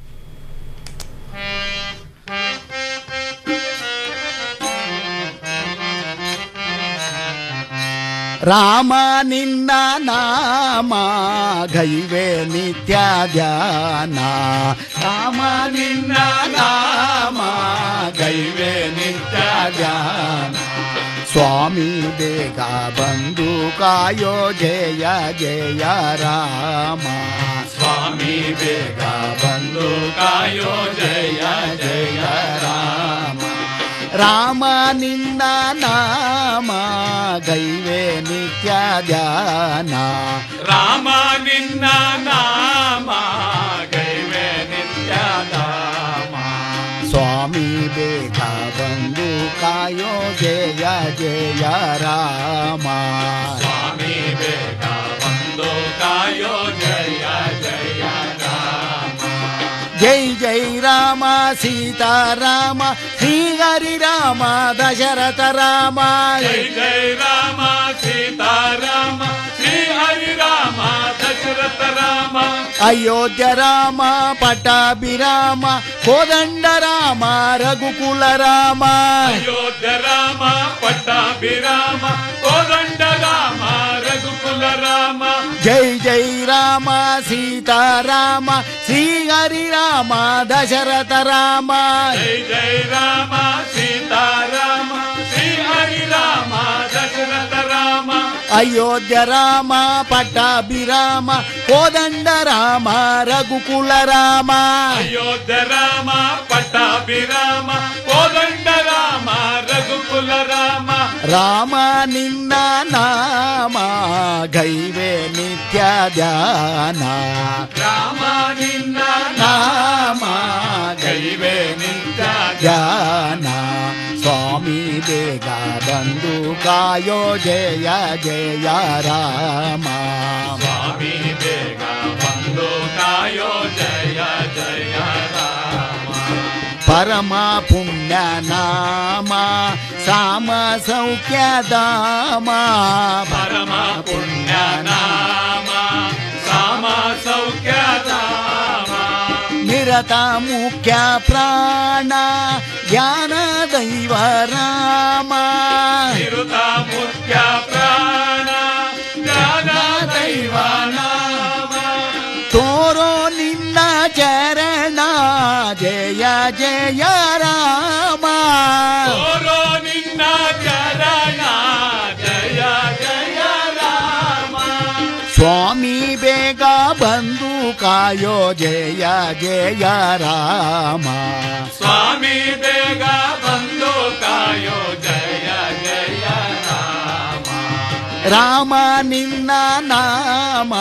ರಾಮ ನಿನ್ನ ನಾಮ ಗೈವೆ ನಿತ್ಯ ಧ್ಯಾನ ರಾಮ ನಿನ್ನ ನಾಮ ಗೈವೆ ನಿತ್ಯ ಧ್ಯಾನ ಸ್ವಾಮಿ ಬೇಗ ಬಂದು ಕಾಯೋ ಜಯ ಜಯ ರಾಮ ಸ್ವಾಮಿ ಬೇಗ ಬಂದು ಕಾಯೋ ಜಯ ಜಯ ರಾಮ ರಾಮ ನಿನ್ನ ನಾಮ ಗೈವೆ ನಿತ್ಯ ಧ್ಯಾನ ರಾಮ ನಿನ್ನ ನಾಮ ಗೈವೆ ನಿತ್ಯ ನಾಮ ಸ್ವಾಮಿ ಬೇಗ ಬಂದು ಕಾಯೋ ಜಯ ಜಯ ರಾಮ ಸ್ವಾಮಿ ಬೇಗ ಬಂದು ಕಾಯೋ ಜಯ ಜಯ ರಾಮ ಜೈ ಜೈ ರಾಮ ಸೀತಾರಾಮ ಶ್ರೀ ಹರಿ ರಾಮ ದಶರಥ ರಾಮ ಜೈ ಜೈ ರಾಮ ಸೀತಾರಾಮ ಶ್ರೀ ಹರಿ ರಾಮ ದಶರಥ ರಾಮ ಅಯೋಧ್ಯ ರಾಮ ಪಟ್ಟಾಭಿರಾಮ ಕೋದಂಡ ರಾಮ ರಘುಕುಲ ರಾಮ ಅಯೋಧ್ಯ ರಾಮ ಪಟ್ಟಾಭಿರಾಮ ಕೋದಂಡ ರಾಮ ರಘುಕುಲ ರಾಮ ಜೈ ಜೈ ರಾಮ ಸೀತಾರಾಮ ಶ್ರೀ ಹರಿ ರಾಮ ದಶರಥ ರಾಮ ಜೈ ಜೈ ರಾಮ ಸೀತಾರಾಮ ಶ್ರೀ ಹರಿ ರಾಮ ದಶರಥ ರಾಮ ಅಯೋಧ್ಯ ರಾಮ ಪಟ್ಟಾಭಿರಾಮ ಕೋದಂಡ ರಾಮ ರಘುಕುಲ ರಾಮ ಅಯೋಧ್ಯ ರಾಮ ಪಟ್ಟಾಭಿರಾಮ ಕೋದಂಡ ರಾಮ ರಘುಕುಲ ರಾಮ ರಾಮ ನಿನ್ನ ನಾಮ ಗೈವೆ ನಿತ್ಯ ಧ್ಯಾನ ರಾಮ ನಿನ್ನ ನಾಮ ಗೈವೆ ನಿತ್ಯ ಧ್ಯಾನ ಸ್ವಾಮಿ ಬೇಗ ಬಂದು ಕಾಯೋ ಜಯ ಜಯ ರಾಮ ಸ್ವಾಮಿ ಬೇಗ ಬಂದು ಕಾಯೋ ಜಯ ಜಯ ರಾಮ ಪರಮ ಪುಣ್ಯ ನಾಮ ಸಾಮ ಸೌಖ್ಯ ಧಾಮ ಪರಮ ಪುಣ್ಯ ನಾಮ ಸಾಮ ಸೌಖ್ಯ ಧಾಮ ನಿರತ ಮುಖ್ಯ ಪ್ರಾಣ ಜ್ಞಾನ ದೈವ ರಾಮ ನಿರುತ ಮುಖ್ಯ ಪ್ರಾಣ ಜ್ಞಾನ ದೈವ ನಾಮ ತೋರೋ ನಿನ್ನ ಚರಣ ಜಯ ಜಯ ರಾಮ ಓರೋ ನಿನ್ನ ಚರಣ ಜಯ ಜಯ ರಾಮ ಸ್ವಾಮಿ ಬೇಗ ಬಂದು ಕಾಯೋ ಜಯ ಜಯ ರಾಮ ಸ್ವಾಮಿ ಬೇಗ ಬಂದು ಕಾಯೋ ಜಯ ಜಯ ರಾಮ ರಾಮ ನಿನ್ನ ನಾಮ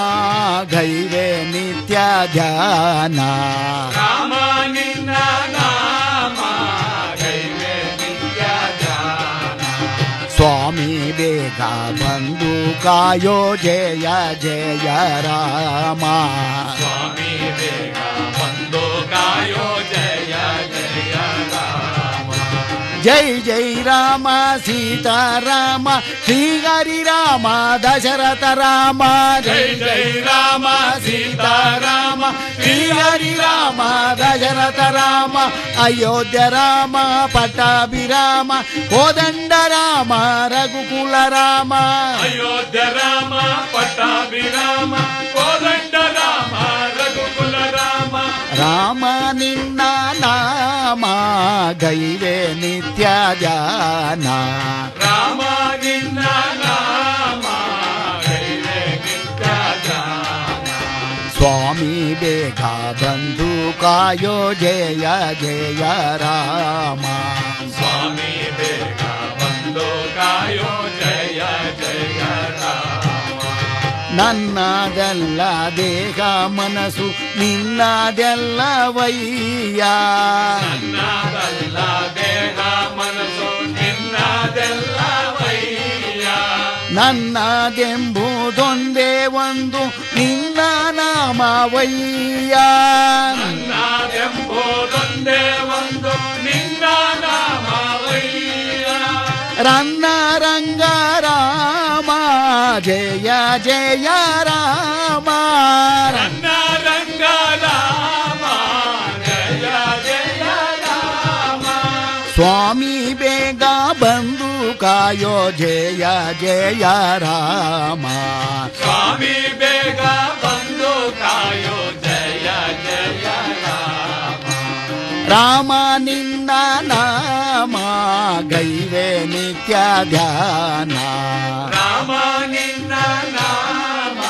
ಗೈವೆ ನಿತ್ಯ ಧ್ಯಾನ ರಾಮ ನಿನ್ನ ನಾಮ ಗೈವೆ ನಿತ್ಯ ಧ್ಯಾನ ಸ್ವಾಮಿ ಬೇಗ ಬಂದು ಕಾಯೋ ಜಯ ಜಯ ರಾಮ ಸ್ವಾಮಿ ಬೇಗ ಬಂದು ಕಾಯೋ ಜಯ ಜಯ ರಾಮ ಜೈ ಜೈ ರಾಮ ಸೀತಾರಾಮ ಶ್ರೀ ಹರಿ ರಾಮ ದಶರಥ ರಾಮ ಜೈ ಜೈ ರಾಮ ಸೀತಾರಾಮ ಶ್ರೀ ಹರಿ ರಾಮ ದಶರಥ ರಾಮ ಅಯೋಧ್ಯ ರಾಮ ಪಟ್ಟಾಭಿರಾಮ ಕೋದಂಡ ರಾಮ ರಘುಕುಲ ರಾಮ ಅಯೋಧ್ಯ ರಾಮ ಪಟ್ಟಾಭಿರಾಮ ಕೋದಂಡ ರಾಮ ರಘುಕುಲ ರಾಮ ರಾಮ ನಿನ್ನ ನಾಮ ಗೈವೆ ನಿತ್ಯ ಜಾನ ರಾಮ ನಿನ್ನ ನಾಮ ಗೈವೆ ನಿತ್ಯ ಜಾನ. ಸ್ವಾಮಿ ಬೇಗ ಬಂದು ಕಾಯೋ ಜಯ ಜಯ ರಾಮ ಸ್ವಾಮಿ ಬೇಗ ಬಂದು ಕಾಯೋ ಜಯ ಜಯ ರಾಮ ನನ್ನದೆಲ್ಲ ದೇಹ ಮನಸ್ಸು ನಿನ್ನದೆಲ್ಲವಯ್ಯ ನನ್ನದಲ್ಲ ದೇಹ ಮನಸ್ಸು ನಿನ್ನದೆಲ್ಲ ವಯ್ಯ ನನ್ನದೆಂಬುದೊಂದೇ ಒಂದು ನಿನ್ನ ನಾಮವಯ್ಯ ನನ್ನದೆಂಬುದೊಂದೇ ಒಂದು ನಿನ್ನ ನಾಮವಯ್ಯ ರನ್ನ ರಂಗ ರಾಮ ಜಯ ಜಯ ರಾಮ ನನ್ನ ರಂಗ ರಾಮ ಜಯ ಜಯ ರಾಮ ಸ್ವಾಮಿ ಬೇಗ ಬಂದು ಕಾಯೋ ಜಯ ಜಯ ರಾಮ ಸ್ವಾಮಿ ಬೇಗ ಬಂದು ಕಾಯೋ ಜಯ ಜಯ ರಾಮ ರಾಮ ನಿನ್ನ ನಾಮ ಗೈವೆ ನಿತ್ಯ ಧ್ಯಾನ ರಾಮ ನಿನ್ನ ನಾಮ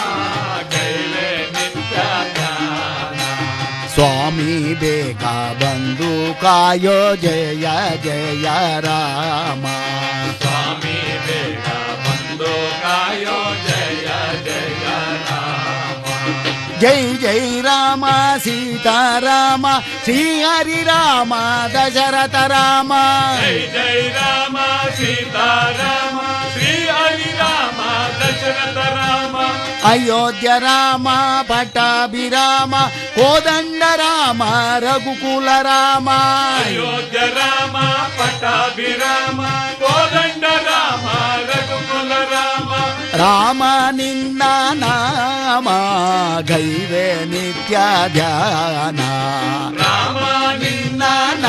ಕೈವೆ ನಿತ್ಯ ಧ್ಯಾನ ಸ್ವಾಮಿ ಬೇಗ ಬಂದು ಕಾಯೋ ಜಯ ಜಯ ರಾಮ ಸ್ವಾಮಿ ಬೇಗ ಬಂದು ಕಾಯೋ ಜಯ ಜಯ ರಾಮ ಜೈ ಜೈ ರಾಮ ಸೀತಾರಾಮ ಶ್ರೀ ಹರಿ ರಾಮ ದಶರಥ ರಾಮ ಜೈ ಜೈ ರಾಮ ಸೀತಾರಾಮ ಶ್ರೀ ಹರಿ ರಾಮ ದಶರಥ ರಾಮ ಅಯೋಧ್ಯ ರಾಮ ಪಟ್ಟಾಭಿರಾಮ ಕೋದಂಡ ರಾಮ ರಘುಕುಲ ರಾಮ ಅಯೋಧ್ಯ ರಾಮ ಪಟ್ಟಾಭಿರಾಮ ಕೋದಂಡ ರಾಮ ರಘುಕುಲ ರಾಮ ರಾಮ ನಿನ್ನ ನಾಮ ಗೈವೆ ನಿತ್ಯ ಧ್ಯಾನ ರಾಮ ನಿನ್ನ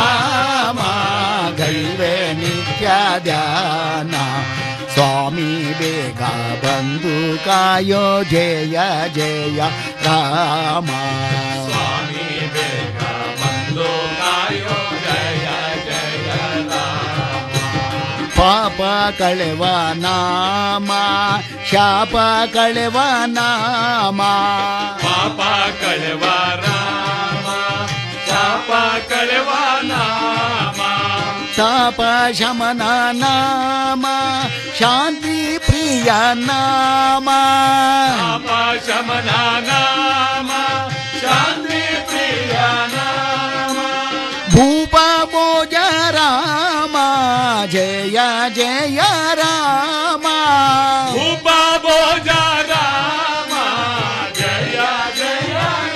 ನಾಮ ಗೈವೆ ನಿತ್ಯ ಧ್ಯಾನ ಸ್ವಾಮಿ ಬೇಗ ಬಂದು ಕಾಯೋ ಜಯ ಜಯ ರಾಮ ಸ್ವಾಮಿ ಬೇಗ ಬಂದು ಕಾಯೋ ಜಯ ಜಯ ರಾಮ ಪಾಪ ಕಳೆವ ನಾಮ ಶಾಪ ಕಳೆವ ನಾಮ ಪಾಪ ಕಳೆವ ರಾಮ ಶಾಪ ಕಳೆವ ನಾಮ ತಾಪ ಶಮನ ನಾಮ ಶಾಂತಿ ಪ್ರಿಯ ನಾಮ ಪಾಪ ಶಮನ ನಾಮ ಶಾಂತಿ ಪ್ರಿಯ ನಾಮ ಭೂಪ ಭೋಜ ರಾಮ ಜಯ ಜಯ ರಾಮ ಭೂಪ ಭೋಜ ರಾಮ ಜಯ ಜಯ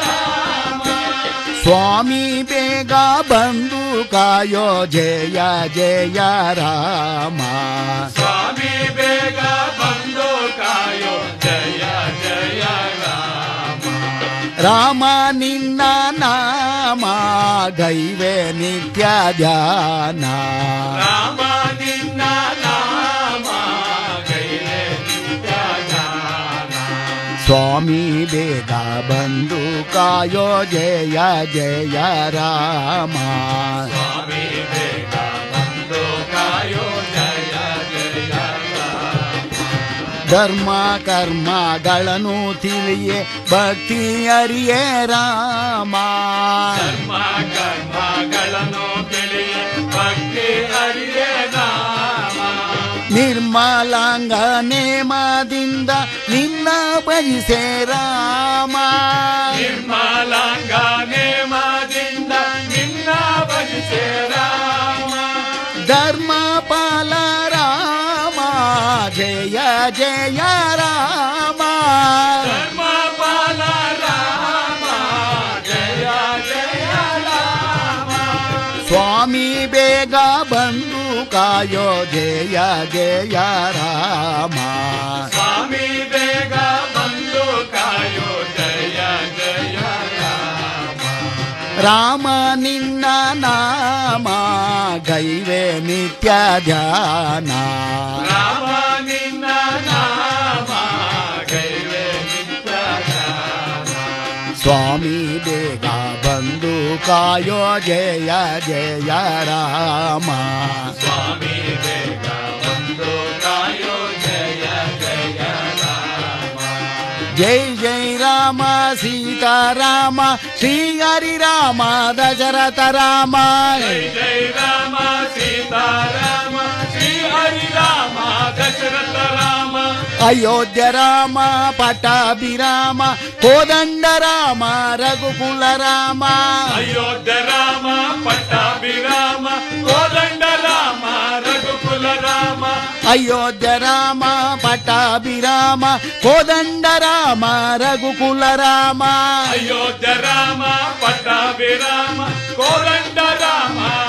ರಾಮ ಸ್ವಾಮಿ ಬೇಗ ಬಂದು ಕಾಯೋ ಜಯ ಜಯ ರಾಮ ಸ್ವಾಮಿ ಬೇಗ ಬಂದು ಕಾಯೋ ಜಯ ಜಯ ರಾಮ ರಾಮ ನಿನ್ನ ನಾಮ ಗೈವೆ ನಿತ್ಯ ಧ್ಯಾನ ರಾಮ ನಿನ್ನ ನಾಮ ಗೈಲೆ ನಿತ್ಯ ಗಾನ ಸ್ವಾಮಿ ಬೇಗ ಬಂದು ಕಾಯೋ ಜಯ ಜಯ ರಾಮ ಸ್ವಾಮಿ ಬೇಗ ಬಂದು ಕಾಯೋ ಜಯ ಜಯ ರಾಮ ಧರ್ಮ ಕರ್ಮಗಳನ್ನು ತಿಳಿಯೇ ಭಕ್ತಿ ಅರಿಯೇ ರಾಮ ಧರ್ಮ ಕರ್ಮಗಳನ್ನು ತಿಳಿಯ ಭಕ್ತಿ ಹರಿಯೇ ರಾಮ ನಿರ್ಮಲಾಂಗ ನೇಮದಿಂದ ನಿನ್ನ ಭಜಿಸೆ ರಾಮ ನಿರ್ಮಲಾಂಗ ನೇಮದಿಂದ ನಿನ್ನ ಭಜಿಸೆ ರಾಮ ಧರ್ಮ ಪಾಲ ರಾಮ ಜಯ ರಾಮ ಧರ್ಮಪಾಲ ರಾಮ ಜಯ ಜಯ ರಾಮ ಸ್ವಾಮಿ ಬೇಗ ಬಂದು ಕಾಯೋ ಜಯ ಜಯ ರಾಮ ಸ್ವಾಮಿ ಬೇಗ ಬಂದು ಕಾಯೋ ಜಯ ಜಯ ರಾಮ ರಾಮ ನಿನ್ನ ನಾಮ ಗೈವೆ ನಿತ್ಯ ಧ್ಯಾನ ರಾಮ ನಿನ್ನ ನಾಮ ಗೈವೆ ನಿತ್ಯ ಧ್ಯಾನ. ಸ್ವಾಮಿ ಬೇಗ ಬಂದು ಕಾಯೋ ಜಯ ಜಯ ರಾಮ ಸ್ವಾಮಿ ಬೇಗ ಬಂದು ಕಾಯೋ ಜಯ ಜಯ ರಾಮ ಜೈ ಜೈ ರಾಮ ಸೀತಾರಾಮ ಶ್ರೀ ಹರಿ ರಾಮ ದಶರಥ ರಾಮ ಜೈ ಜೈ ರಾಮ ಸೀತಾರಾಮ ಶ್ರೀ ಹರಿ ರಾಮ ದಶರಥ ರಾಮ ಅಯೋಧ್ಯ ರಾಮ ಪಟಾಭಿರಾಮ ಕೋದಂಡ ರಾಮ ರಘುಕುಲ ರಾಮ ಅಯೋಧ್ಯ ರಾಮ ಪಟ್ಟಾಭಿರಾಮ ಕೋದಂಡ ರಾಮ ರಘುಕುಲ ರಾಮ ಅಯೋಧ್ಯ ರಾಮ ಪಟಾಭಿರಾಮ ಕೋದಂಡ ರಾಮ ರಘುಕುಲ ರಾಮ ಅಯೋಧ್ಯ ರಾಮ ಪಟ್ಟಾಭಿರಾಮ ಕೋದಂಡ ರಾಮ